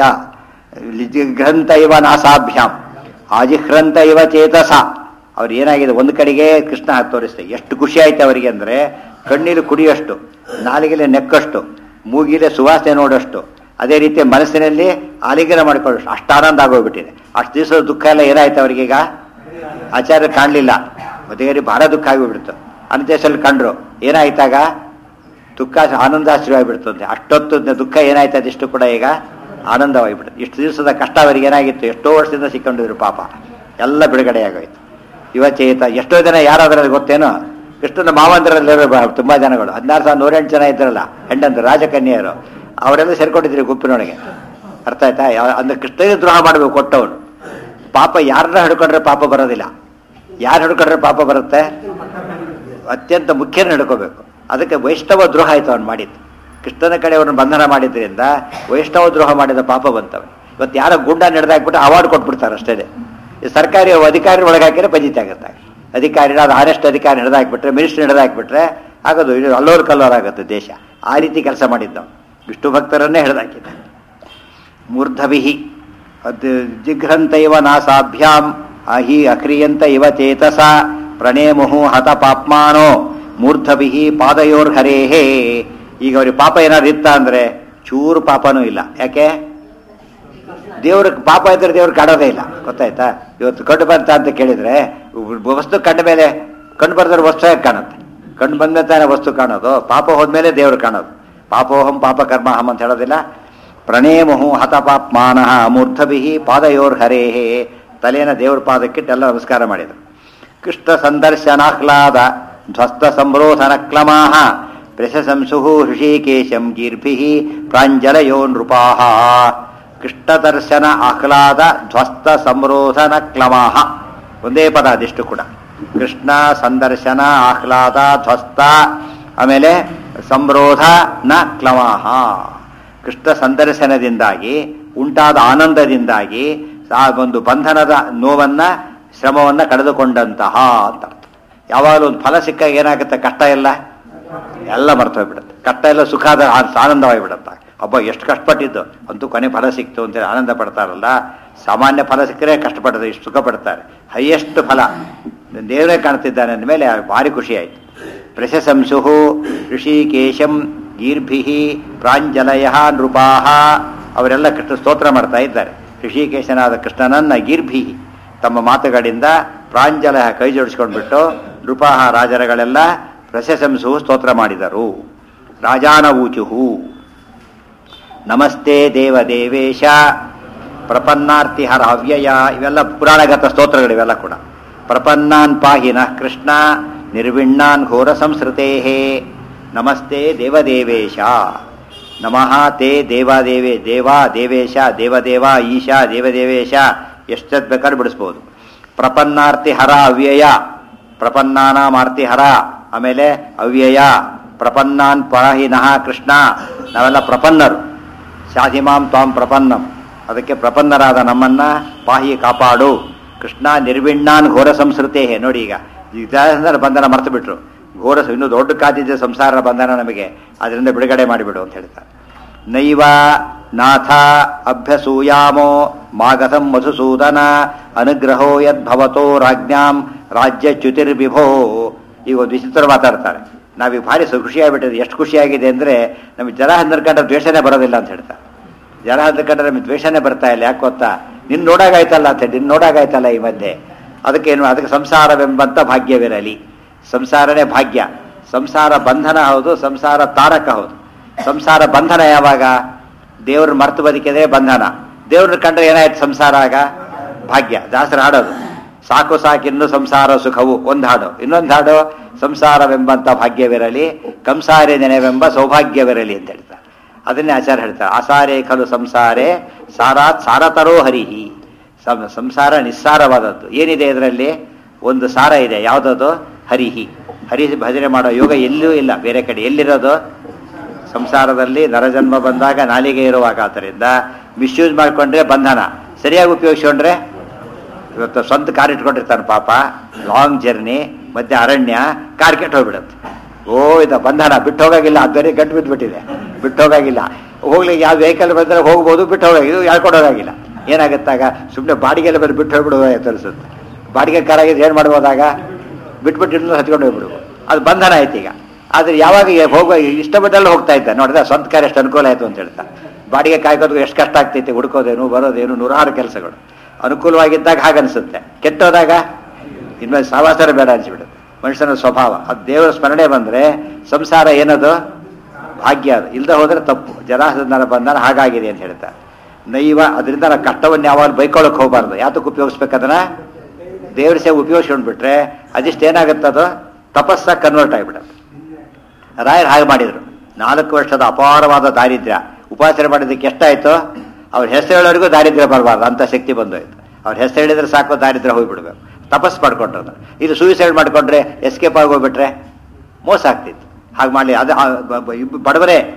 ಜಿಘ್ರಂತ ಇವ ನಾಸಾಭ್ಯಾಂ ಆಜಿಹ್ರಂತ ಇವ ಚೇತಸ ಅವ್ರು ಏನಾಗಿದೆ ಒಂದು ಕಡೆಗೆ ಕೃಷ್ಣ ಹಾಕಿ ತೋರಿಸ್ತೆ ಎಷ್ಟು ಖುಷಿ ಆಯ್ತು ಅವರಿಗೆ ಅಂದ್ರೆ ಕಣ್ಣೀರು ಕುಡಿಯಷ್ಟು ನಾಲಿಗೆಲೆ ನೆಕ್ಕಷ್ಟು ಮೂಗಿಲೆ ಸುವಾಸನೆ ನೋಡಷ್ಟು ಅದೇ ರೀತಿ ಮನಸ್ಸಿನಲ್ಲಿ ಆಲಿಂಗನ ಮಾಡಿಕೊಳ್ಳಷ್ಟು ಅಷ್ಟು ಆನಂದ ಆಗೋಗ್ಬಿಟ್ಟಿದೆ ಅಷ್ಟು ದಿವಸದ ದುಃಖ ಎಲ್ಲ ಏನಾಯ್ತು ಅವರಿಗೀಗ ಆಚಾರ್ಯ ಕಾಣಲಿಲ್ಲ ಮದುವೆಗೆ ಭಾಳ ದುಃಖ ಆಗಿಬಿಡ್ತು ಅಂತ್ಯಸಲ್ಲಿ ಕಂಡ್ರು ಏನಾಯ್ತಾಗ ದುಃಖ ಆನಂದಾಶ್ರಯ ಆಗಿಬಿಡ್ತಂತೆ ಅಷ್ಟೊತ್ತು ದುಃಖ ಏನಾಯ್ತು ಅದಿಷ್ಟು ಕೂಡ ಈಗ ಆನಂದವಾಗಿಬಿಡ್ತು ಇಷ್ಟು ದಿವಸದ ಕಷ್ಟ ಅವರಿಗೆ ಏನಾಗಿತ್ತು ಎಷ್ಟೋ ವರ್ಷದಿಂದ ಸಿಕ್ಕೊಂಡಿದ್ರು ಪಾಪ ಎಲ್ಲ ಬಿಡುಗಡೆ ಆಗೋಯ್ತು ಯುವಚೇತ ಎಷ್ಟೋ ಜನ ಯಾರಾದ್ರಲ್ಲಿ ಗೊತ್ತೇನೋ ಕೃಷ್ಣನ ಮಾವಂದರಲ್ಲಿ ತುಂಬಾ ಜನಗಳು ಹದಿನಾರು ಸಾವಿರ ನೂರೆಂಟು ಜನ ಇದ್ರಲ್ಲ ಹೆಂಡಂತ ರಾಜಕನ್ಯೆಯರು ಅವರೆಲ್ಲ ಸೇರ್ಕೊಂಡಿದ್ರು ಗುಂಪಿನೊಳಗೆ ಅರ್ಥ ಆಯ್ತಾ ಯಾ- ಅಂದ್ರೆ ಕೃಷ್ಣನಿಗೆ ದ್ರೋಹ ಮಾಡಬೇಕು ಕೊಟ್ಟವನು ಪಾಪ ಯಾರನ್ನ ಹಿಡ್ಕೊಂಡ್ರೆ ಪಾಪ ಬರೋದಿಲ್ಲ ಯಾರು ಹಿಡ್ಕೊಂಡ್ರೆ ಪಾಪ ಬರುತ್ತೆ ಅತ್ಯಂತ ಮುಖ್ಯನ ಹಿಡ್ಕೋಬೇಕು ಅದಕ್ಕೆ ವೈಷ್ಣವ ದ್ರೋಹ ಆಯ್ತು ಅವ್ನು ಮಾಡಿದ್ದು ಕೃಷ್ಣನ ಕಡೆ ಅವ್ರನ್ನ ಬಂಧನ ಮಾಡಿದ್ರಿಂದ ವೈಷ್ಣವ ದ್ರೋಹ ಮಾಡಿದ ಪಾಪ ಬಂತವೆ ಇವತ್ತು ಯಾರೋ ಗುಂಡ ನಡೆದಾಕ್ಬಿಟ್ಟು ಅವಾರ್ಡ್ ಕೊಟ್ಬಿಡ್ತಾರೆ ಅಷ್ಟೇ ಈ ಸರ್ಕಾರಿ ಅಧಿಕಾರಿ ಒಳಗಾಕಿದ್ರೆ ಪಂಜಿತಿ ಆಗುತ್ತೆ ಅಧಿಕಾರಿ ಅದು ಆನೆಸ್ಟ್ ಅಧಿಕಾರಿ ಹಿಡಿದಾಕ್ಬಿಟ್ರೆ ಮಿನಿಸ್ಟರ್ ಹಿಡಿದಾಕ್ಬಿಟ್ರೆ ಆಗೋದು ಇದು ಅಲ್ಲೋರ್ ಕಲ್ಲೋರ್ ಆಗುತ್ತೆ ದೇಶ ಆ ರೀತಿ ಕೆಲಸ ಮಾಡಿದ್ದವು ವಿಷ್ಣು ಭಕ್ತರನ್ನೇ ಹಿಡಿದಾಕಿದ್ದ ಮೂರ್ಧವಿಹಿ ಅದ್ ಜಿಘ್ರಂತ ಇವ ನಾಸಾಭ್ಯಾಂ ಅಹಿ ಅಕ್ರಿಯಂತ ಇವ ಚೇತಸ ಪ್ರಣೇಮುಹು ಹತ ಪಾಪ್ಮಾನೋ ಮೂರ್ಧವಿಹಿ ಪಾದಯೋರ್ ಹರೇಹೇ ಈಗ ಅವ್ರಿಗೆ ಪಾಪ ಏನಾದ್ರು ಇತ್ತ ಅಂದ್ರೆ ಚೂರು ಪಾಪನೂ ಇಲ್ಲ ಯಾಕೆ ದೇವ್ರ ಪಾಪ ಇದ್ರೆ ದೇವ್ರು ಕಾಣೋದೇ ಇಲ್ಲ ಗೊತ್ತಾಯ್ತಾ ಇವತ್ತು ಕಂಡು ಬಂತ ಅಂತ ಕೇಳಿದ್ರೆ ವಸ್ತು ಕಂಡ ಮೇಲೆ ಕಂಡು ಬರ್ದ್ರೆ ವಸ್ತು ಹೇಗೆ ಕಾಣುತ್ತೆ ಕಂಡು ಬಂದ ತಾನೇ ವಸ್ತು ಕಾಣೋದು ಪಾಪ ಹೋದ್ಮೇಲೆ ದೇವ್ರು ಕಾಣೋದು ಪಾಪೋಹಂ ಪಾಪ ಕರ್ಮಹಂ ಅಂತ ಹೇಳೋದಿಲ್ಲ ಪ್ರಣೇಮುಹು ಹತಪಾಪ್ಮಾನ ಮೂರ್ಧಭಿಹಿ ಪಾದಯೋರ್ ಹರೇಹೇ ತಲೆನ ದೇವ್ರ ಪಾದಕ್ಕಿಟ್ಟೆಲ್ಲ ನಮಸ್ಕಾರ ಮಾಡಿದರು ಕೃಷ್ಣ ಸಂದರ್ಶನಾಹ್ಲಾದ ಧ್ವಸ್ತ ಸಂರೋಧನ ಕ್ಲಮಾಹ ಪ್ರಶಂಸುಹು ಹೃಷಿಕೇಶಂ ಗೀರ್ಭಿ ಪ್ರಾಂಜಲಯೋ ನೃಪಾಹ ಕೃಷ್ಣದರ್ಶನ ಆಹ್ಲಾದ ಧ್ವಸ್ತ ಸಂರೋಧನ ಕ್ಲಮಾಹ ಒಂದೇ ಪದ ಅದಿಷ್ಟು ಕೂಡ ಕೃಷ್ಣ ಸಂದರ್ಶನ ಆಹ್ಲಾದ ಧ್ವಸ್ತ ಆಮೇಲೆ ಸಂರೋಧ ನ ಕ್ಲಮಾಹ ಕೃಷ್ಣ ಸಂದರ್ಶನದಿಂದಾಗಿ ಉಂಟಾದ ಆನಂದದಿಂದಾಗಿ ಆ ಒಂದು ಬಂಧನದ ನೋವನ್ನ ಶ್ರಮವನ್ನ ಕಳೆದುಕೊಂಡಂತಹ ಅಂತ ಅರ್ಥ ಯಾವಾಗಲೂ ಒಂದು ಫಲ ಸಿಕ್ಕಾಗ ಏನಾಗುತ್ತೆ ಕಷ್ಟ ಎಲ್ಲ ಎಲ್ಲ ಮರ್ತೋಗ್ಬಿಡುತ್ತೆ ಕಷ್ಟ ಎಲ್ಲ ಸುಖಾದ ಆನಂದವಾಗಿಬಿಡುತ್ತೆ ಒಬ್ಬ ಎಷ್ಟು ಕಷ್ಟಪಟ್ಟಿದ್ದು ಅಂತೂ ಕೊನೆ ಫಲ ಸಿಕ್ತು ಅಂತೇಳಿ ಆನಂದ ಪಡ್ತಾರಲ್ಲ ಸಾಮಾನ್ಯ ಫಲ ಸಿಕ್ಕರೆ ಕಷ್ಟಪಡ್ತಾರೆ ಇಷ್ಟು ಸುಖ ಪಡ್ತಾರೆ ಹೈಯೆಸ್ಟ್ ಫಲ ದೇವರೇ ಕಾಣ್ತಿದ್ದಾನೆ ಅಂದಮೇಲೆ ಭಾರಿ ಖುಷಿ ಆಯ್ತು ಪ್ರಶಂಸುಹು ಋಷಿಕೇಶಂ ಗೀರ್ಭಿ ಪ್ರಾಂಜಲಯ ನೃಪಾಹ ಅವರೆಲ್ಲ ಕೃಷ್ಣ ಸ್ತೋತ್ರ ಮಾಡ್ತಾ ಇದ್ದಾರೆ ಋಷಿಕೇಶನಾದ ಕೃಷ್ಣನನ್ನ ಗೀರ್ಭಿ ತಮ್ಮ ಮಾತುಗಳಿಂದ ಪ್ರಾಂಜಲ ಕೈ ಜೋಡಿಸ್ಕೊಂಡ್ಬಿಟ್ಟು ನೃಪಾಹ ರಾಜರಗಳೆಲ್ಲ ಪ್ರಶಂಸು ಸ್ತೋತ್ರ ಮಾಡಿದರು ರಾಜಾನವೂಚುಹು ನಮಸ್ತೆ ದೇವ ದೇವೇಶ ಪ್ರಪನ್ನಾರ್ತಿ ಹರ ಅವ್ಯಯ ಇವೆಲ್ಲ ಪುರಾಣಗತ ಸ್ತೋತ್ರಗಳು ಇವೆಲ್ಲ ಕೂಡ ಪ್ರಪನ್ನಾನ್ ಪಾಹಿನ ಕೃಷ್ಣ ನಿರ್ವಿಣ್ಣಾನ್ ಘೋರ ಸಂಸ್ಕೃತೇ ನಮಸ್ತೆ ದೇವದೇವೇಶ ನಮಃ ತೇ ದೇವಾದೇವೇ ದೇವ ದೇವೇಶ ದೇವದೇವ ಈಶಾ ದೇವದೇವೇಶ ಎಷ್ಟೊತ್ತು ಬೇಕಾದ್ರೆ ಬಿಡಿಸ್ಬೋದು ಪ್ರಪನ್ನಾರ್ತಿ ಹರ ಅವ್ಯಯ ಪ್ರಪನ್ನಾನಾಮಾರ್ತಿ ಹರ ಆಮೇಲೆ ಅವ್ಯಯ ಪ್ರಪನ್ನಾನ್ ಪಾಹಿನಃ ಕೃಷ್ಣ ನಾವೆಲ್ಲ ಪ್ರಪನ್ನರು ಶಾಧಿಮಾಂ ತ್ವಾಂ ಪ್ರಪನ್ನಂ ಅದಕ್ಕೆ ಪ್ರಪನ್ನರಾದ ನಮ್ಮನ್ನ ಪಾಹಿ ಕಾಪಾಡು ಕೃಷ್ಣ ನಿರ್ವಿಣ್ಣಾನ್ ಘೋರ ಸಂಸ್ಕೃತೇ ನೋಡಿ ಈಗ ಈಗ ಬಂಧನ ಮರ್ತು ಬಿಟ್ರು ಘೋರ ಇನ್ನೂ ದೊಡ್ಡ ಕಾದಿದ್ದ ಸಂಸಾರ ಬಂಧನ ನಮಗೆ ಅದರಿಂದ ಬಿಡುಗಡೆ ಮಾಡಿಬಿಡು ಅಂತ ಹೇಳ್ತಾರೆ ನೈವ ನಾಥ ಅಭ್ಯಸೂಯಾಮೋ ಮಾಗಧಂ ಮಧುಸೂದನ ಅನುಗ್ರಹೋ ಯದ್ಭವತೋ ರಾಜ್ಞಾಂ ರಾಜ್ಯ ಚ್ಯುತಿರ್ವಿಭೋ ಈಗ ಒಂದು ವಿಚಿತ್ರ ಮಾತಾಡ್ತಾರೆ ನಾವೀಗ ಭಾರಿ ಖುಷಿಯಾಗ್ಬಿಟ್ಟಿದೆ ಎಷ್ಟು ಖುಷಿಯಾಗಿದೆ ಅಂದರೆ ನಮಗೆ ಜನ ಹಂದರ್ಕಂಡ್ರೆ ದ್ವೇಷನೇ ಬರೋದಿಲ್ಲ ಅಂತ ಹೇಳ್ತಾರೆ ಜನ ಹಂದರ್ಕಂಡ್ರೆ ನಮಗೆ ದ್ವೇಷನೇ ಬರ್ತಾ ಇಲ್ಲ ಯಾಕೆ ಗೊತ್ತಾ ನಿನ್ನ ನೋಡಾಗಾಯ್ತಲ್ಲ ಅಂತ ಹೇಳಿ ನಿನ್ನ ನೋಡಾಗಾಯ್ತಲ್ಲ ಈ ಮಧ್ಯೆ ಅದಕ್ಕೇನು ಅದಕ್ಕೆ ಸಂಸಾರವೆಂಬಂತ ಭಾಗ್ಯವಿರಲಿ ಸಂಸಾರನೇ ಭಾಗ್ಯ ಸಂಸಾರ ಬಂಧನ ಹೌದು ಸಂಸಾರ ತಾರಕ ಹೌದು ಸಂಸಾರ ಬಂಧನ ಯಾವಾಗ ದೇವ್ರ ಮರ್ತು ಬದುಕಿದ್ರೆ ಬಂಧನ ದೇವ್ರನ್ನ ಕಂಡ್ರೆ ಏನಾಯ್ತು ಸಂಸಾರ ಆಗ ಭಾಗ್ಯ ದಾಸರ ಹಾಡೋದು ಸಾಕು ಸಾಕಿನ್ನು ಸಂಸಾರ ಸುಖವು ಒಂದು ಹಾಡು ಇನ್ನೊಂದು ಹಾಡು ಸಂಸಾರವೆಂಬಂತ ಭಾಗ್ಯವಿರಲಿ ಕಂಸಾರೆ ನೆನೆವೆಂಬ ಸೌಭಾಗ್ಯವಿರಲಿ ಅಂತ ಹೇಳ್ತಾರೆ ಅದನ್ನೇ ಆಚಾರ್ಯ ಹೇಳ್ತಾರೆ ಆಸಾರೇ ಖಲು ಸಂಸಾರೇ ಸಾರಾತ್ ಸಾರತರೋ ಹರಿಹಿ ಸಂ- ಸಂಸಾರ ನಿಸ್ಸಾರವಾದದ್ದು ಏನಿದೆ ಇದರಲ್ಲಿ ಒಂದು ಸಾರ ಇದೆ ಯಾವುದದು ಹರಿಹಿ ಹರಿ ಭಜನೆ ಮಾಡೋ ಯೋಗ ಎಲ್ಲೂ ಇಲ್ಲ ಬೇರೆ ಕಡೆ ಎಲ್ಲಿರೋದು ಸಂಸಾರದಲ್ಲಿ ನರಜನ್ಮ ಬಂದಾಗ ನಾಲಿಗೆ ಇರುವಾಗ ಆದ್ದರಿಂದ ಮಿಸ್ಯೂಸ್ ಮಾಡಿಕೊಂಡ್ರೆ ಬಂಧನ ಸರಿಯಾಗಿ ಉಪಯೋಗಿಸ್ಕೊಂಡ್ರೆ ಇವತ್ತು ಸ್ವಂತ ಕಾರ್ ಇಟ್ಕೊಂಡಿರ್ತಾನೆ ಪಾಪ ಲಾಂಗ್ ಜರ್ನಿ ಮಧ್ಯೆ ಅರಣ್ಯ ಕಾರ್ ಕೆಟ್ಟು ಹೋಗ್ಬಿಡುತ್ತೆ ಓ ಇದು ಬಂಧನ ಬಿಟ್ಟು ಹೋಗಾಗಿಲ್ಲ ಅದು ಬೇರೆ ಗಂಟು ಬಿದ್ದುಬಿಟ್ಟಿದೆ ಬಿಟ್ಟು ಹೋಗಾಗಿಲ್ಲ ಹೋಗ್ಲಿಕ್ಕೆ ಯಾವ ವೆಹಿಕಲ್ ಬಂದರೆ ಹೋಗ್ಬೋದು ಬಿಟ್ಟು ಹೋಗ ಇದು ಹೇಳ್ಕೊಂಡು ಹೋಗಾಗಿಲ್ಲ ಏನಾಗುತ್ತಾಗ ಸುಮ್ಮನೆ ಬಾಡಿಗೆಲ್ಲ ಬಂದು ಬಿಟ್ಟು ಹೋಗ್ಬಿಡುವ ಅನಿಸುತ್ತೆ ಬಾಡಿಗೆ ಕಾರಾಗಿದ್ದು ಏನು ಮಾಡ್ಬೋದಾಗ ಬಿಟ್ಬಿಟ್ಟು ಇನ್ನೂ ಹತ್ಕೊಂಡು ಹೋಗ್ಬಿಡ್ಬೋದು ಅದು ಬಂಧನ ಆಯ್ತು ಈಗ ಆದ್ರೆ ಯಾವಾಗ ಈ ಹೋಗೋ ಇಷ್ಟಪಟ್ಟಲ್ಲಿ ಹೋಗ್ತಾ ಇದ್ದ ನೋಡಿದ್ರೆ ಸ್ವಂತ ಕಾರ್ ಎಷ್ಟು ಅನುಕೂಲ ಆಯ್ತು ಅಂತ ಹೇಳ್ತಾ ಬಾಡಿಗೆ ಕಾಯ್ಕೋದು ಎಷ್ಟು ಕಷ್ಟ ಆಗ್ತೈತೆ ಹುಡ್ಕೋದೇನು ಬರೋದೇನು ನೂರಾರು ಕೆಲಸಗಳು ಅನುಕೂಲವಾಗಿದ್ದಾಗ ಹಾಗನ್ಸುತ್ತೆ ಕೆಟ್ಟೋದಾಗ ಇನ್ಮೇಲೆ ಸಹವಾಸರ ಬೇಡ ಅನ್ಸ್ಬಿಡುತ್ತೆ ಮನುಷ್ಯನ ಸ್ವಭಾವ ಅದು ದೇವರ ಸ್ಮರಣೆ ಬಂದ್ರೆ ಸಂಸಾರ ಏನದು ಭಾಗ್ಯ ಅದು ಇಲ್ಲದೆ ಹೋದ್ರೆ ತಪ್ಪು ಜರಾಸಂಧನ ಬಂಧನ ಹಾಗಾಗಿದೆ ಅಂತ ಹೇಳ್ತಾರೆ ನೈವ ಅದರಿಂದ ನಾವು ಕಷ್ಟವನ್ನು ಯಾವಾಗ ಬೈಕೊಳ್ಳೋಕೆ ಹೋಗಬಾರ್ದು ಯಾತಕ್ಕೆ ಉಪಯೋಗಿಸ್ಬೇಕದನ್ನ ದೇವ್ರ ಸೇವೆ ಉಪಯೋಗಿಸ್ಕೊಂಡ್ಬಿಟ್ರೆ ಅದಿಷ್ಟು ಏನಾಗುತ್ತೆ ಅದು ತಪಸ್ಸಾಗಿ ಕನ್ವರ್ಟ್ ಆಗಿಬಿಡುತ್ತೆ ರಾಯರು ಹಾಗೆ ಮಾಡಿದ್ರು ನಾಲ್ಕು ವರ್ಷದ ಅಪಾರವಾದ ದಾರಿದ್ರ್ಯ ಉಪಾಸನೆ ಮಾಡಿದ್ದಕ್ಕೆ ಎಷ್ಟಾಯ್ತು ಅವ್ರ ಹೆಸರು ಹೇಳೋರಿಗೂ ದಾರಿದ್ರ್ಯ ಬರಬಾರ್ದು ಅಂತ ಶಕ್ತಿ ಬಂದೋಯ್ತು ಅವ್ರ ಹೆಸರು ಹೇಳಿದ್ರೆ ಸಾಕು ದಾರಿದ್ರ್ಯ ಹೋಗ್ಬಿಡ್ಬೇಕು ತಪಸ್ ಮಾಡ್ಕೊಂಡ್ರು ಇದು ಸೂಸೈಡ್ ಮಾಡ್ಕೊಂಡ್ರೆ ಎಸ್ಕೇಪ್ ಆಗೋಗ್ಬಿಟ್ರೆ ಮೋಸ ಆಗ್ತಿತ್ತು ಹಾಗೆ ಮಾಡಲಿ ಅದು ಆ ಬ- ಬ- ಇಬ್ಬ- ಬಡವರೇ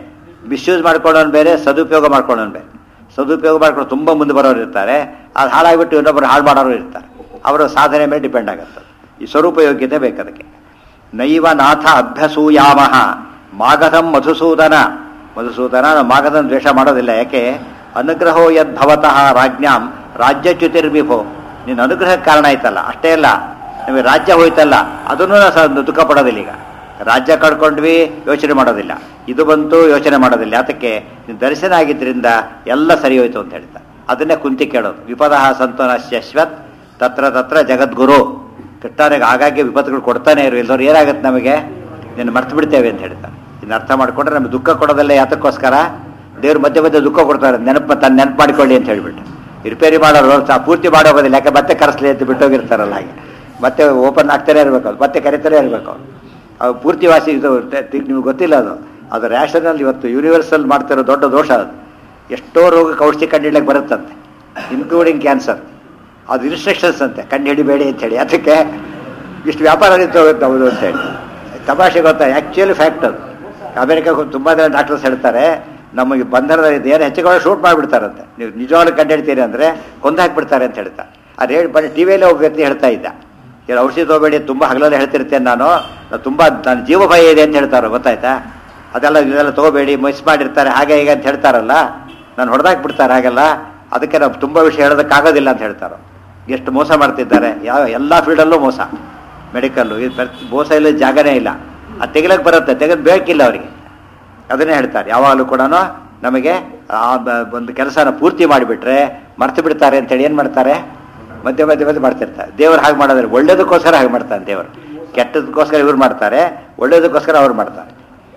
ಮಿಸ್ಯೂಸ್ ಮಾಡ್ಕೊಳ್ಳೋನು ಬೇರೆ ಸದುಪಯೋಗ ಮಾಡ್ಕೊಳ್ಳೋನು ಬೇರೆ ಸದುಪಯೋಗ ಮಾಡ್ಕೊಂಡು ತುಂಬ ಮುಂದೆ ಬರೋರು ಇರ್ತಾರೆ ಅದು ಹಾಳಾಗ್ಬಿಟ್ಟು ಇನ್ನೊಬ್ಬರು ಹಾಳು ಮಾಡೋರು ಇರ್ತಾರೆ ಅವರ ಸಾಧನೆ ಮೇಲೆ ಡಿಪೆಂಡ್ ಆಗುತ್ತೆ ಈ ಸ್ವರೂಪ ಯೋಗ್ಯತೆ ಬೇಕು ಅದಕ್ಕೆ ನೈವ ನಾಥ ಅಭ್ಯಸೂಯಾಮ ಮಾಗಧಂ ಮಧುಸೂದನ ಮಧುಸೂದನ ನಾವು ಮಾಗಧನ ದ್ವೇಷ ಮಾಡೋದಿಲ್ಲ ಯಾಕೆ ಅನುಗ್ರಹೋ ಯದ್ಭವತಃ ರಾಜ್ಞಾಂ ರಾಜ್ಯಚ್ಯುತಿರ್ವಿಭೋ ನಿನ್ನ ಅನುಗ್ರಹಕ್ಕೆ ಕಾರಣ ಆಯ್ತಲ್ಲ ಅಷ್ಟೇ ಅಲ್ಲ ನಮಗೆ ರಾಜ್ಯ ಹೋಯ್ತಲ್ಲ ಅದನ್ನು ನಾವು ಸ- ದುಃಖ ಪಡೋದಿಲ್ಲ ಈಗ ರಾಜ್ಯ ಕಳ್ಕೊಂಡ್ವಿ ಯೋಚನೆ ಮಾಡೋದಿಲ್ಲ ಇದು ಬಂತು ಯೋಚನೆ ಮಾಡೋದಿಲ್ಲ ಅದಕ್ಕೆ ನೀನು ದರ್ಶನ ಆಗಿದ್ದರಿಂದ ಎಲ್ಲ ಸರಿ ಹೋಯ್ತು ಅಂತ ಹೇಳ್ತಾ ಅದನ್ನೇ ಕುಂತಿ ಕೇಳೋದು ವಿಪದಃ ಸಂತೋನ ಶಶ್ವತ್ ತತ್ರ ತತ್ರ ಜಗದ್ಗುರು ಕೃಷ್ಣನಿಗೆ ಆಗಾಗ್ಗೆ ವಿಪತ್ತುಗಳು ಕೊಡ್ತಾನೆ ಇರು ಇಲ್ಲದವ್ರು ಏನಾಗುತ್ತೆ ನಮಗೆ ನಿನ್ನ ಮರ್ತು ಬಿಡ್ತೇವೆ ಅಂತ ಹೇಳ್ತಾರೆ ಇನ್ನು ಅರ್ಥ ಮಾಡ್ಕೊಂಡ್ರೆ ನಮಗೆ ದುಃಖ ಕೊಡೋದಲ್ಲ ಯಾತಕ್ಕೋಸ್ಕರ ದೇವ್ರು ಮಧ್ಯೆ ಮಧ್ಯೆ ದುಃಖ ಕೊಡ್ತಾರೆ ನೆನಪು ತನ್ನ ನೆನಪು ಮಾಡಿಕೊಳ್ಳಿ ಅಂತ ಹೇಳ್ಬಿಟ್ಟು ರಿಪೇರಿ ಮಾಡೋರು ಸಹ ಪೂರ್ತಿ ಮಾಡೋಗೋದಿಲ್ಲ ಯಾಕೆ ಮತ್ತೆ ಕರೆಸ್ಲಿ ಅಂತ ಬಿಟ್ಟೋಗಿರ್ತಾರಲ್ಲ ಹಾಗೆ ಮತ್ತೆ ಓಪನ್ ಆಗ್ತಾನೆ ಇರಬೇಕು ಅದು ಮತ್ತೆ ಕರಿತಾನೆ ಇರಬೇಕು ಅವು ಪೂರ್ತಿ ವಾಸಿ ಇದು ತೆ- ತಿ- ನಿಮ್ಗೆ ಗೊತ್ತಿಲ್ಲ ಅದು ಅದು ರ್ಯಾಷನಲ್ ಇವತ್ತು ಯೂನಿವರ್ಸಲ್ ಮಾಡ್ತಿರೋ ದೊಡ್ಡ ದೋಷ ಅದು ಎಷ್ಟೋ ರೋಗಕ್ಕೆ ಔಷಧಿ ಕಂಡುಹಿಡ್ಲಿಕ್ಕೆ ಬರುತ್ತಂತೆ ಇನ್ಕ್ಲೂಡಿಂಗ್ ಕ್ಯಾನ್ಸರ್ ಅದು ಇನ್ಸ್ಟ್ರಕ್ಷನ್ಸ್ ಅಂತೆ ಕಂಡು ಹಿಡಿಬೇಡಿ ಅಂತೇಳಿ ಅದಕ್ಕೆ ಇಷ್ಟು ವ್ಯಾಪಾರ ನಿಂತು ಹೋಗುತ್ತೆ ಹೌದು ಅಂತೇಳಿ ತಮಾಷೆ ಗೊತ್ತಾ ಆ್ಯಕ್ಚುಲಿ ಫ್ಯಾಕ್ಟ್ ಅದು ಅಮೆರಿಕಕ್ಕೆ ತುಂಬ ಜನ ಡಾಕ್ಟರ್ಸ್ ಹೇಳ್ತಾರೆ ನಮಗೆ ಬಂಧನದ ಇದು ಏನು ಹೆಚ್ಚುಗಳು ಶೂಟ್ ಮಾಡಿಬಿಡ್ತಾರಂತೆ ನೀವು ನಿಜವಾಗ್ಲೂ ಕಂಡು ಹಿಡ್ತೀರಿ ಅಂದರೆ ಕೊಂದು ಹಾಕ್ಬಿಡ್ತಾರೆ ಅಂತ ಹೇಳ್ತಾರೆ ಅದು ಹೇಳಿ ಬನ್ನಿ ಟಿ ವಿಯಲ್ಲೇ ಒಬ್ಬ ವ್ಯಕ್ತಿ ಹೇಳ್ತಾ ಇದ್ದ ಏನು ಔಷಧಿ ತಗೋಬೇಡಿ ತುಂಬ ಹಗಲಲ್ಲೇ ಹೇಳ್ತಿರ್ತೇನೆ ನಾನು ನಾನು ತುಂಬ ನನ್ನ ಜೀವ ಭಯ ಇದೆ ಅಂತ ಹೇಳ್ತಾರೆ ಗೊತ್ತಾಯ್ತಾ ಅದೆಲ್ಲ ಇದೆಲ್ಲ ತಗೋಬೇಡಿ ಮಿಸ್ ಮಾಡಿರ್ತಾರೆ ಹಾಗೆ ಹೀಗೆ ಅಂತ ಹೇಳ್ತಾರಲ್ಲ ನಾನು ಹೊಡೆದಾಕ್ಬಿಡ್ತಾರೆ ಹಾಗೆಲ್ಲ ಅದಕ್ಕೆ ನಾವು ತುಂಬ ವಿಷಯ ಹೇಳೋದಕ್ಕಾಗೋದಿಲ್ಲ ಅಂತ ಹೇಳ್ತಾರೆ ಎಷ್ಟು ಮೋಸ ಮಾಡ್ತಿದ್ದಾರೆ ಯಾವ ಎಲ್ಲ ಫೀಲ್ಡಲ್ಲೂ ಮೋಸ ಮೆಡಿಕಲ್ಲು ಇದು ಪ್ರತಿ ಮೋಸ ಇಲ್ಲ ಜಾಗನೇ ಇಲ್ಲ ಅದು ತೆಗಿಲಕ್ಕೆ ಬರುತ್ತೆ ತೆಗೆದು ಬೇಕಿಲ್ಲ ಅವರಿಗೆ ಅದನ್ನೇ ಹೇಳ್ತಾರೆ ಯಾವಾಗಲೂ ಕೂಡ ನಮಗೆ ಆ ಬ- ಒಂದು ಕೆಲಸನ ಪೂರ್ತಿ ಮಾಡಿಬಿಟ್ರೆ ಮರ್ತು ಬಿಡ್ತಾರೆ ಅಂತೇಳಿ ಏನು ಮಾಡ್ತಾರೆ ಮಧ್ಯೆ ಮಧ್ಯೆ ಮಧ್ಯೆ ಮಾಡ್ತಿರ್ತಾರೆ ದೇವರು ಹಾಗೆ ಮಾಡೋದ್ರೆ ಒಳ್ಳೇದಕ್ಕೋಸ್ಕರ ಹಾಗೆ ಮಾಡ್ತಾನೆ ದೇವರು ಕೆಟ್ಟದಕ್ಕೋಸ್ಕರ ಇವ್ರು ಮಾಡ್ತಾರೆ ಒಳ್ಳೇದಕ್ಕೋಸ್ಕರ ಅವ್ರು ಮಾಡ್ತಾರೆ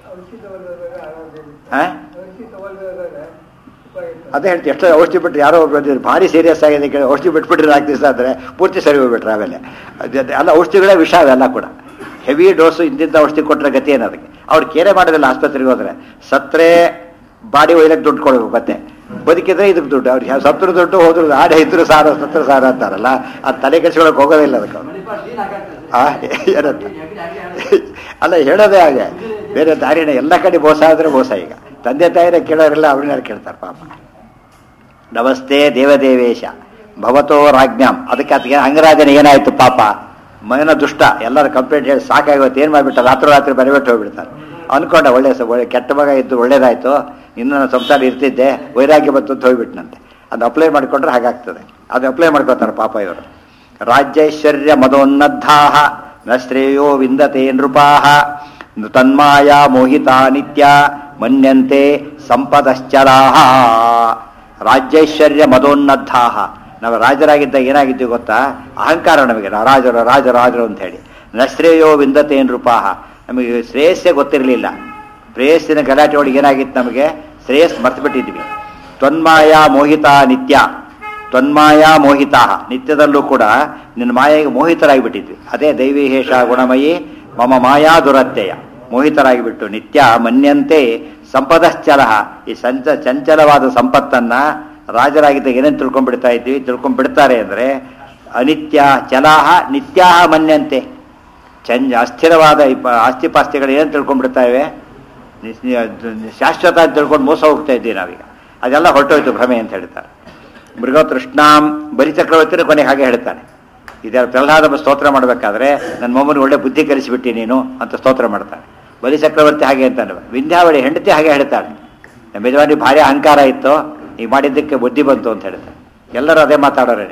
ಹಾ ಅದೇ ಹೇಳ್ತೀವಿ ಎಷ್ಟೋ ಔಷಧಿ ಬಿಟ್ಟು ಯಾರೋ ಒಬ್ರು ಬಂದಿದ್ರು ಭಾರಿ ಸೀರಿಯಸ್ ಆಗಿದೆ ಕೇಳಿ ಔಷಧಿ ಬಿಟ್ಬಿಟ್ರೆ ನಾಲ್ಕು ದಿವಸ ಆದರೆ ಪೂರ್ತಿ ಸರಿ ಹೋಗ್ಬಿಟ್ರೆ ಆಮೇಲೆ ಅದೇ- ಅದೇ- ಅಲ್ಲ ಔಷಧಿಗಳೇ ವಿಷ ಅವೆಲ್ಲ ಕೂಡ ಹೆವಿ ಡೋಸು ಇಂತಿಂತ ಔಷಧಿ ಕೊಟ್ಟರೆ ಗತಿ ಏನು ಅದಕ್ಕೆ ಅವ್ರು ಕೇರೆ ಮಾಡೋದಿಲ್ಲ ಆಸ್ಪತ್ರೆಗೆ ಹೋದ್ರೆ ಸತ್ರೆ ಬಾಡಿ ಒಯ್ಲಕ್ಕೆ ದುಡ್ಡು ಕೊಡ್ಬೇಕು ಮತ್ತೆ ಬದುಕಿದ್ರೆ ಇದಕ್ಕೆ ದುಡ್ಡು ಅವ್ರಿಗೆ ಸತ್ರು ದುಡ್ಡು ಹೋದ್ರು ಆಡ ಇದ್ರು ಸಾರ ಸತ್ರ ಸಾರ ಅಂತಾರಲ್ಲ ಅದು ತಲೆ ಕೆಡಿಸ್ಕೊಳಕ್ಕೆ ಹೋಗೋದಿಲ್ಲ ಅದಕ್ಕೆ ಅವ್ರು ಆ, ಏನಂತ ಅಲ್ಲ ಹೇಳೋದೇ ಹಾಗೆ ಬೇರೆ ದಾರಿನ ಎಲ್ಲ ಕಡೆ ಮೋಸ ಆದರೆ ಮೋಸ ಈಗ ತಂದೆ ತಾಯಿನೇ ಕೇಳೋರಿಲ್ಲ ಅವ್ರನ್ನ ಕೇಳ್ತಾರೆ ಪಾಪ ನಮಸ್ತೆ ದೇವದೇವೇಶ ಭವತೋ ರಾಜ್ಞಾಂ ಅದಕ್ಕೆ ಅದಕ್ಕೆ ಅಂಗರಾಜನ ಏನಾಯ್ತು ಪಾಪ ಮಗನ ದುಷ್ಟ ಎಲ್ಲರೂ ಕಂಪ್ಲೇಂಟ್ ಹೇಳಿ ಸಾಕಾಗೋತ್ತು ಏನು ಮಾಡಿಬಿಟ್ಟ ರಾತ್ರಿ ರಾತ್ರಿ ಬರಿಬಿಟ್ಟು ಹೋಗ್ಬಿಡ್ತಾರೆ ಅನ್ಕೊಂಡ ಒಳ್ಳೆ ಸ ಒಳ್ಳೆ ಕೆಟ್ಟ ಮಗ ಇದ್ದು ಒಳ್ಳೇದಾಯ್ತು ಇನ್ನು ನಾನು ಸಂಸಾರ ಇರ್ತಿದ್ದೆ ವೈರಾಗ್ಯ ಬಂತು ಅಂತ ಹೋಗ್ಬಿಟ್ನಂತೆ ಅದು ಅಪ್ಲೈ ಮಾಡಿಕೊಂಡ್ರೆ ಹಾಗಾಗ್ತದೆ ಅದು ಅಪ್ಲೈ ಮಾಡ್ಕೋತಾರೆ ಪಾಪ ಇವರು ರಾಜ್ಯೈಶ್ವರ್ಯ ಮದೋನ್ನದ್ಧಾಹ ನ ಶ್ರೇಯೋ ವಿಂದತೆ ನೃಪಾಹ ತನ್ಮಾಯ ಮೋಹಿತ ನಿತ್ಯ ಮನ್ಯಂತೆ ಸಂಪದಶ್ಚಲಾಹ ರಾಜ್ಯೈಶ್ವರ್ಯ ಮದೋನ್ನದ್ಧಾಹ ನಾವು ರಾಜರಾಗಿದ್ದಾಗ ಏನಾಗಿದ್ದೀವಿ ಗೊತ್ತಾ ಅಹಂಕಾರ ನಮಗೆ ನಾವು ರಾಜರು ರಾಜರು ರಾಜರು ಅಂತ ಹೇಳಿ ನ ಶ್ರೇಯೋ ವಿಂದತೆ ನೃಪಾಹ ನಮಗೆ ಶ್ರೇಯಸ್ಸೇ ಗೊತ್ತಿರಲಿಲ್ಲ ಪ್ರೇಯಸ್ಸಿನ ಗಲಾಟೆ ಒಳಗೆ ಏನಾಗಿತ್ತು ನಮಗೆ ಶ್ರೇಯಸ್ ಮರ್ತು ಬಿಟ್ಟಿದ್ವಿ ತ್ವನ್ಮಾಯ ಮೋಹಿತ ನಿತ್ಯ ತ್ವನ್ಮಾಯ ಮೋಹಿತ ನಿತ್ಯದಲ್ಲೂ ಕೂಡ ನಿನ್ನ ಮಾಯೆಗೆ ಮೋಹಿತರಾಗಿಬಿಟ್ಟಿದ್ವಿ ಅದೇ ದೈವಿಹೇಷ ಗುಣಮಯಿ ಮಮ ಮಾಯಾ ದುರತ್ಯಯ ಮೋಹಿತರಾಗಿಬಿಟ್ಟು ನಿತ್ಯ ಮನ್ಯಂತೆ ಸಂಪದಶ್ಚಲ ಈ ಸಂಚ ಚಂಚಲವಾದ ಸಂಪತ್ತನ್ನ ರಾಜರಾಗಿದ್ದಾಗ ಏನೇನು ತಿಳ್ಕೊಂಡ್ಬಿಡ್ತಾ ಇದ್ವಿ ತಿಳ್ಕೊಂಡ್ಬಿಡ್ತಾರೆ ಅಂದರೆ ಅನಿತ್ಯ ಚಲಾಹ ನಿತ್ಯಾಹ ಮನ್ಯಂತೆ ಚಂಜ ಅಸ್ಥಿರವಾದ ಈ ಪ- ಆಸ್ತಿ ಪಾಸ್ತಿಗಳು ಏನು ತಿಳ್ಕೊಂಡ್ಬಿಡ್ತಾ ಇವೆ ನಿಸ್- ನಿ- ಶಾಶ್ವತ ಅಂತ ತಿಳ್ಕೊಂಡು ಮೋಸ ಹೋಗ್ತಾ ಇದ್ದೀವಿ ನಾವೀಗ ಅದೆಲ್ಲ ಹೊರಟೋಯ್ತು ಭ್ರಮೆ ಅಂತ ಹೇಳ್ತಾರೆ ಮೃಗತೃಷ್ಣಾಂ ಬಲಿ ಚಕ್ರವರ್ತಿನ ಕೊನೆಗೆ ಹಾಗೆ ಹೇಳ್ತಾನೆ ಇದರ ಪ್ರಹ್ಲಾದ ಸ್ತೋತ್ರ ಮಾಡಬೇಕಾದ್ರೆ ನನ್ನ ಮೊಮ್ಮನಿಗೆ ಒಳ್ಳೆ ಬುದ್ಧಿ ಕಲಿಸಿಬಿಟ್ಟಿ ನೀನು ಅಂತ ಸ್ತೋತ್ರ ಮಾಡ್ತಾನೆ ಬಲಿ ಚಕ್ರವರ್ತಿ ಹಾಗೆ ಅಂತಾನೆ ವಿಂಧ್ಯಾವಳಿ ಹೆಂಡತಿ ಹಾಗೆ ಹೇಳ್ತಾಳೆ ನಮ್ಮ ಯಜಮಾನಿ ಭಾರಿ ಅಹಂಕಾರ ಇತ್ತು ಈಗ ಮಾಡಿದ್ದಕ್ಕೆ ಬುದ್ಧಿ ಬಂತು ಅಂತ ಹೇಳ್ತಾರೆ ಎಲ್ಲರೂ ಅದೇ ಮಾತಾಡೋರೇನೆ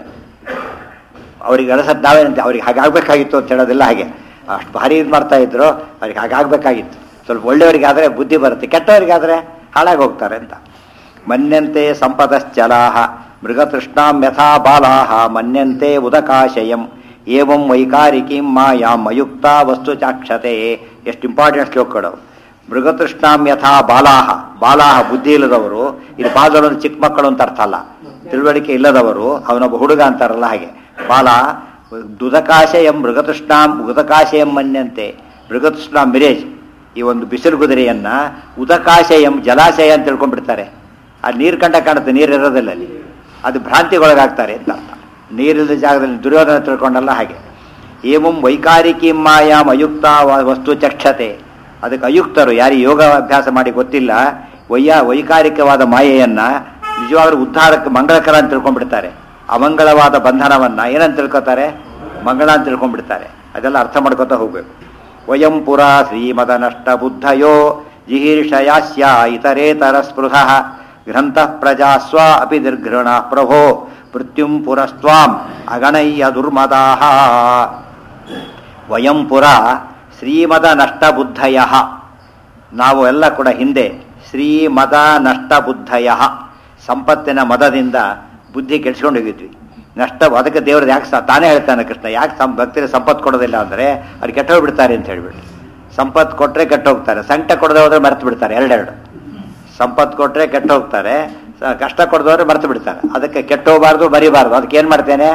ಅವ್ರಿಗೆ ಅನಿಸತ್ ನಾವೇನಂತೆ ಅವ್ರಿಗೆ ಹಾಗಾಗಬೇಕಾಗಿತ್ತು ಅಂತ ಹೇಳೋದಿಲ್ಲ ಹಾಗೆ ಅಷ್ಟು ಭಾರಿ ಇದು ಮಾಡ್ತಾ ಇದ್ರು ಅವ್ರಿಗೆ ಹಾಗಾಗಬೇಕಾಗಿತ್ತು ಸ್ವಲ್ಪ ಒಳ್ಳೆಯವರಿಗಾದರೆ ಬುದ್ಧಿ ಬರುತ್ತೆ ಕೆಟ್ಟವರಿಗಾದರೆ ಹಾಳಾಗಿ ಹೋಗ್ತಾರೆ ಅಂತ ಮನ್ಯಂತೆ ಸಂಪದಶ್ಚಲಾಹ ಮೃಗತೃಷ್ಣಾಂ ಯಥಾ ಬಾಲಾಹ ಮನ್ಯಂತೆ ಉದಕಾಶಯಂ ಏವಂ ವೈಕಾರಿಕೀಂ ಮಾಯಾಂ ಅಯುಕ್ತ ವಸ್ತು ಚಾಕ್ಷತೆ ಎಷ್ಟು ಇಂಪಾರ್ಟೆಂಟ್ ಶ್ಲೋಕಗಳು ಮೃಗತೃಷ್ಣಾಂ ಯಥಾ ಬಾಲಾಹ ಬಾಲಾಹ ಬುದ್ಧಿ ಇಲ್ಲದವರು ಇಲ್ಲಿ ಬಾಲದವರು ಚಿಕ್ಕ ಮಕ್ಕಳು ಅಂತ ಅರ್ಥ ಅಲ್ಲ ತಿಳುವಳಿಕೆ ಇಲ್ಲದವರು ಅವನೊಬ್ಬ ಹುಡುಗ ಅಂತಾರಲ್ಲ ಹಾಗೆ ಬಾಲ ದುದಕಾಶಯಂ ಮೃಗತೃಷ್ಣಾಂ ಉದಕಾಶಯಂ ಮನ್ಯಂತೆ ಮೃಗತೃಷ್ಣಾಂ ಮಿರೇಜ್ ಈ ಒಂದು ಬಿಸಿಲು ಕುದುರೆಯನ್ನ ಉದಕಾಶಯಂ ಜಲಾಶಯ ಅಂತ ತಿಳ್ಕೊಂಡ್ಬಿಡ್ತಾರೆ ಅಲ್ಲಿ ನೀರು ಕಂಡ ಕಾಣುತ್ತೆ ನೀರು ಇರೋದಿಲ್ಲ ಅಲ್ಲಿ ಅದು ಭ್ರಾಂತಿಗೊಳಗಾಗ್ತಾರೆ ಅಂತ ಅರ್ಥ ನೀರಿಲ್ಲದ ಜಾಗದಲ್ಲಿ ದುರ್ಯೋಧನ ತಿಳ್ಕೊಂಡಲ್ಲ ಹಾಗೆ ಏವಂ ವೈಕಾರಿಕಿ ಮಾಯಾಮ್ ಅಯುಕ್ತ ವ- ವಸ್ತು ಚಕ್ಷತೆ ಅದಕ್ಕೆ ಅಯುಕ್ತರು ಯಾರು ಯೋಗ ಅಭ್ಯಾಸ ಮಾಡಿ ಗೊತ್ತಿಲ್ಲ ವೈಯ ವೈಕಾರಿಕವಾದ ಮಾಯೆಯನ್ನ ನಿಜವಾಗ್ಲೂ ಉದ್ಧಾರಕ್ಕೆ ಮಂಗಳಕರ ಅಂತ ತಿಳ್ಕೊಂಡ್ಬಿಡ್ತಾರೆ ಅಮಂಗಳವಾದ ಬಂಧನವನ್ನ ಏನಂತ ತಿಳ್ಕೊತಾರೆ ಮಂಗಳ ಅಂತ ತಿಳ್ಕೊಂಡ್ಬಿಡ್ತಾರೆ ಅದೆಲ್ಲ ಅರ್ಥ ಮಾಡ್ಕೊತಾ ಹೋಗ್ಬೇಕು ವಯಂ ಪುರ ಶ್ರೀಮದ ನಷ್ಟ ಬುದ್ಧಯೋ ಜಿಹೀರ್ಷಯಾಸ್ಯ ಇತರೇತರ ಸ್ಪೃಹ ಗ್ರಂಥ ಪ್ರಜಾ ಸ್ವ ಅಪಿ ನಿರ್ಘೃಣ ಪ್ರಭೋ ಮೃತ್ಯುಂ ಪುರಸ್ತ್ವಾಂ ಅಗಣಯ್ಯ ದುರ್ಮದಾಹ ವಯಂ ಪುರ ಶ್ರೀಮದ ನಷ್ಟ ಬುದ್ಧಯ ನಾವು ಎಲ್ಲ ಕೂಡ ಹಿಂದೆ ಶ್ರೀಮದ ನಷ್ಟ ಬುದ್ಧಯ ಸಂಪತ್ತಿನ ಮದದಿಂದ ಬುದ್ಧಿ ಕೆಡ್ಸ್ಕೊಂಡು ಹೋಗಿದ್ವಿ ನಷ್ಟ ಅದಕ್ಕೆ ದೇವ್ರದ್ದು ಯಾಕೆ ಸ- ತಾನೇ ಹೇಳ್ತಾನೆ ಕೃಷ್ಣ ಯಾಕೆ ಸಂ ಭಕ್ತರಿಗೆ ಸಂಪತ್ತು ಕೊಡೋದಿಲ್ಲ ಅಂದರೆ ಅವ್ರು ಕೆಟ್ಟೋಗ್ಬಿಡ್ತಾರೆ ಅಂತ ಹೇಳ್ಬಿಟ್ಟು ಸಂಪತ್ತು ಕೊಟ್ಟರೆ ಕೆಟ್ಟೋಗ್ತಾರೆ ಸಂಕಟ ಕೊಡದೆ ಹೋದ್ರೆ ಮರೆತು ಬಿಡ್ತಾರೆ ಎರಡೆರಡು ಸಂಪತ್ತು ಕೊಟ್ಟರೆ ಕೆಟ್ಟು ಹೋಗ್ತಾರೆ ಸ- ಕಷ್ಟ ಕೊಡದವ್ರೆ ಮರೆತು ಬಿಡ್ತಾರೆ ಅದಕ್ಕೆ ಕೆಟ್ಟೋಗಬಾರ್ದು ಬರಿಬಾರ್ದು ಅದಕ್ಕೆ ಏನು ಮಾಡ್ತೇನೆ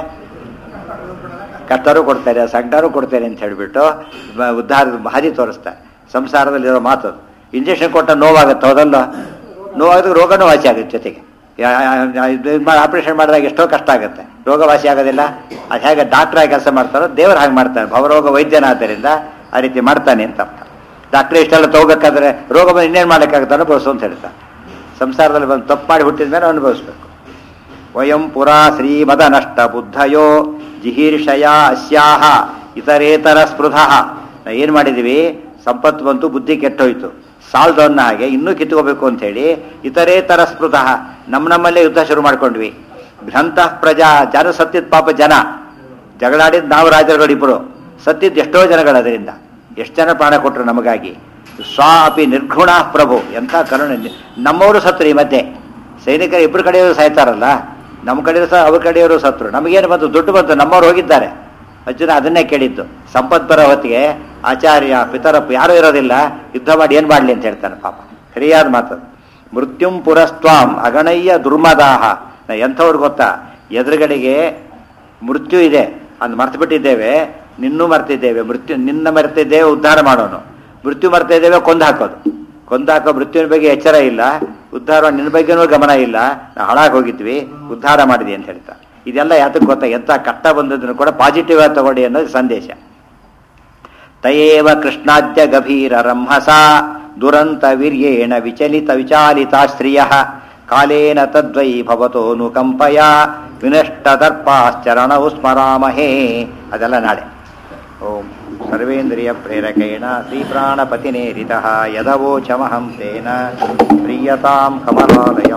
ಕಷ್ಟರು ಕೊಡ್ತಾರೆ ಸಂಕಟರು ಕೊಡ್ತೇನೆ ಅಂತ ಹೇಳಿಬಿಟ್ಟು ಬ- ಉದ್ಧಾರದ ಹಾದಿ ತೋರಿಸ್ತಾರೆ ಸಂಸಾರದಲ್ಲಿರೋ ಮಾತು ಇಂಜೆಕ್ಷನ್ ಕೊಟ್ಟ ನೋವಾಗುತ್ತೆ ಹೌದಲ್ಲ ನೋವಾದ್ರೆ ರೋಗನೂ ವಾಸಿ ಆಗುತ್ತೆ ಜೊತೆಗೆ ಆಪರೇಷನ್ ಮಾಡಿದಾಗ ಎಷ್ಟೋ ಕಷ್ಟ ಆಗುತ್ತೆ ರೋಗ ವಾಸಿ ಆಗೋದಿಲ್ಲ ಅದು ಹೇಗೆ ಡಾಕ್ಟರ್ ಆಗಿ ಕೆಲಸ ಮಾಡ್ತಾರೋ ದೇವರು ಹಾಗೆ ಮಾಡ್ತಾನೆ ಭವರೋಗ ವೈದ್ಯನಾದ್ದರಿಂದ ಆ ರೀತಿ ಮಾಡ್ತಾನೆ ಅಂತ ಅರ್ಥ ಡಾಕ್ಟ್ರ್ ಇಷ್ಟೆಲ್ಲ ತಗೋಬೇಕಾದ್ರೆ ರೋಗ ಬಂದು ಇನ್ನೇನು ಮಾಡೋಕ್ಕಾಗುತ್ತೆ ಅನುಭವಿಸು ಅಂತ ಹೇಳ್ತಾರೆ ಸಂಸಾರದಲ್ಲಿ ಬಂದು ತಪ್ಪು ಮಾಡಿ ಹುಟ್ಟಿದ ಮೇಲೆ ಅನುಭವಿಸ್ಬೇಕು ವಯಂ ಪುರಾ ಶ್ರೀಮದ ನಷ್ಟ ಬುದ್ಧಯೋ ಜಿಹೀರ್ಷಯ ಅಸ್ಯಾಹ ಇತರೇತರ ಸ್ಪೃಧ ನಾವು ಏನು ಮಾಡಿದೀವಿ ಸಂಪತ್ತು ಬಂತು ಬುದ್ಧಿ ಕೆಟ್ಟೋಯ್ತು ಸಾಲ್ದವನ್ನ ಹಾಗೆ ಇನ್ನೂ ಕಿತ್ಕೋಬೇಕು ಅಂತ ಹೇಳಿ ಇತರೇತರ ಸ್ಪೃಧ ನಮ್ಮ ನಮ್ಮಲ್ಲೇ ಯುದ್ಧ ಶುರು ಮಾಡ್ಕೊಂಡ್ವಿ ಗ್ರಂಥ ಪ್ರಜಾ ಜನ ಸತ್ತಿದ್ ಪಾಪ ಜನ ಜಗಳಾಡಿದ್ ನಾವು ರಾಜರುಗಳಿಬ್ಬರು ಸತ್ತಿದ್ದು ಎಷ್ಟೋ ಜನಗಳು ಅದರಿಂದ ಎಷ್ಟು ಜನ ಪ್ರಾಣ ಕೊಟ್ಟರು ನಮಗಾಗಿ ಸ್ವ ಅಪಿ ನಿರ್ಗುಣ ಪ್ರಭು ಎಂಥ ಕರುಣೆ ನಮ್ಮವರು ಸತ್ರು ಈ ಮಧ್ಯೆ ಸೈನಿಕರು ಇಬ್ಬರು ಕಡೆಯವರು ಸಾಯ್ತಾರಲ್ಲ ನಮ್ಮ ಕಡೆಯವರು ಸಹ ಅವ್ರ ಕಡೆಯವರು ಸತ್ರು ನಮಗೇನು ಬಂತು ದುಡ್ಡು ಬಂತು ನಮ್ಮವ್ರು ಹೋಗಿದ್ದಾರೆ ಅರ್ಜುನ ಅದನ್ನೇ ಕೇಳಿದ್ದು ಸಂಪತ್ ಬರೋ ಹೊತ್ತಿಗೆ ಆಚಾರ್ಯ ಪಿತರಪ್ಪ ಯಾರೂ ಇರೋದಿಲ್ಲ ಯುದ್ಧ ಮಾಡಿ ಏನು ಮಾಡಲಿ ಅಂತ ಹೇಳ್ತಾನೆ ಪಾಪ ಸರಿಯಾದ ಮಾತು ಮೃತ್ಯುಂ ಪುರಸ್ತ್ವಾಂ ಅಗಣಯ್ಯ ದುರ್ಮದಾಹ ನಾ ಎಂಥವ್ರು ಗೊತ್ತಾ ಎದುರುಗಡೆಗೆ ಮೃತ್ಯು ಇದೆ ಅಂದ್ ಮರ್ತು ಬಿಟ್ಟಿದ್ದೇವೆ ನಿನ್ನೂ ಮರ್ತಿದ್ದೇವೆ ಮೃತ್ಯು ನಿನ್ನ ಮರ್ತಿದ್ದೇವೆ ಉದ್ಧಾರ ಮಾಡೋನು ಮೃತ್ಯು ಮರ್ತಾ ಇದ್ದೇವೆ ಕೊಂದು ಹಾಕೋದು ಕೊಂದು ಹಾಕೋ ಮೃತ್ಯುವಿನ ಬಗ್ಗೆ ಎಚ್ಚರ ಇಲ್ಲ ಉದ್ಧಾರ ನಿನ್ನ ಬಗ್ಗೆನೂ ಗಮನ ಇಲ್ಲ ನಾವು ಹಾಳಾಗಿ ಹೋಗಿದ್ವಿ ಉದ್ಧಾರ ಮಾಡಿದ್ವಿ ಅಂತ ಹೇಳ್ತಾ ಇದೆಲ್ಲ ಯಾತಕ್ಕೆ ಗೊತ್ತಾ ಎಂಥ ಕಷ್ಟ ಬಂದದನ್ನು ಕೂಡ ಪಾಸಿಟಿವ್ ಆಗಿ ತಗೊಳ್ಳಿ ಅನ್ನೋದು ಸಂದೇಶ ತಯೇವ ಕೃಷ್ಣಾದ್ಯ ಗಭೀರ ರಂಹಸ ದುರಂತ ವೀರ್ಯೇಣ ವಿಚಲಿತ ವಿಚಾಲಿತಾಶ್ರಿಯ ಕಾಲೇನ ತದ್ವೈ ಭವತೋನು ಕಂಪಯ ವಿನಷ್ಟದರ್ಪಾಶ್ಚರಣವು ಸ್ಮರಾಮಹೇ ಅದೆಲ್ಲ ನಾಳೆ ಓಂ ಸರ್ವೇಂದ್ರಿಯ ಪ್ರೇರಕೇಣ ಶ್ರೀಪ್ರಾಣಪತಿನೇರಿತ ಯದವೋಚಮಹಂ ತೇನ ಪ್ರೀಯತಾಂ ಕಮಲಾಲಯ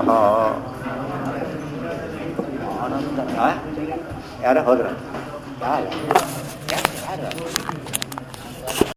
ಆನಂದ ಆ? ಯಾರ ಹೋದ್ರ ಯಾರು ಯಾರು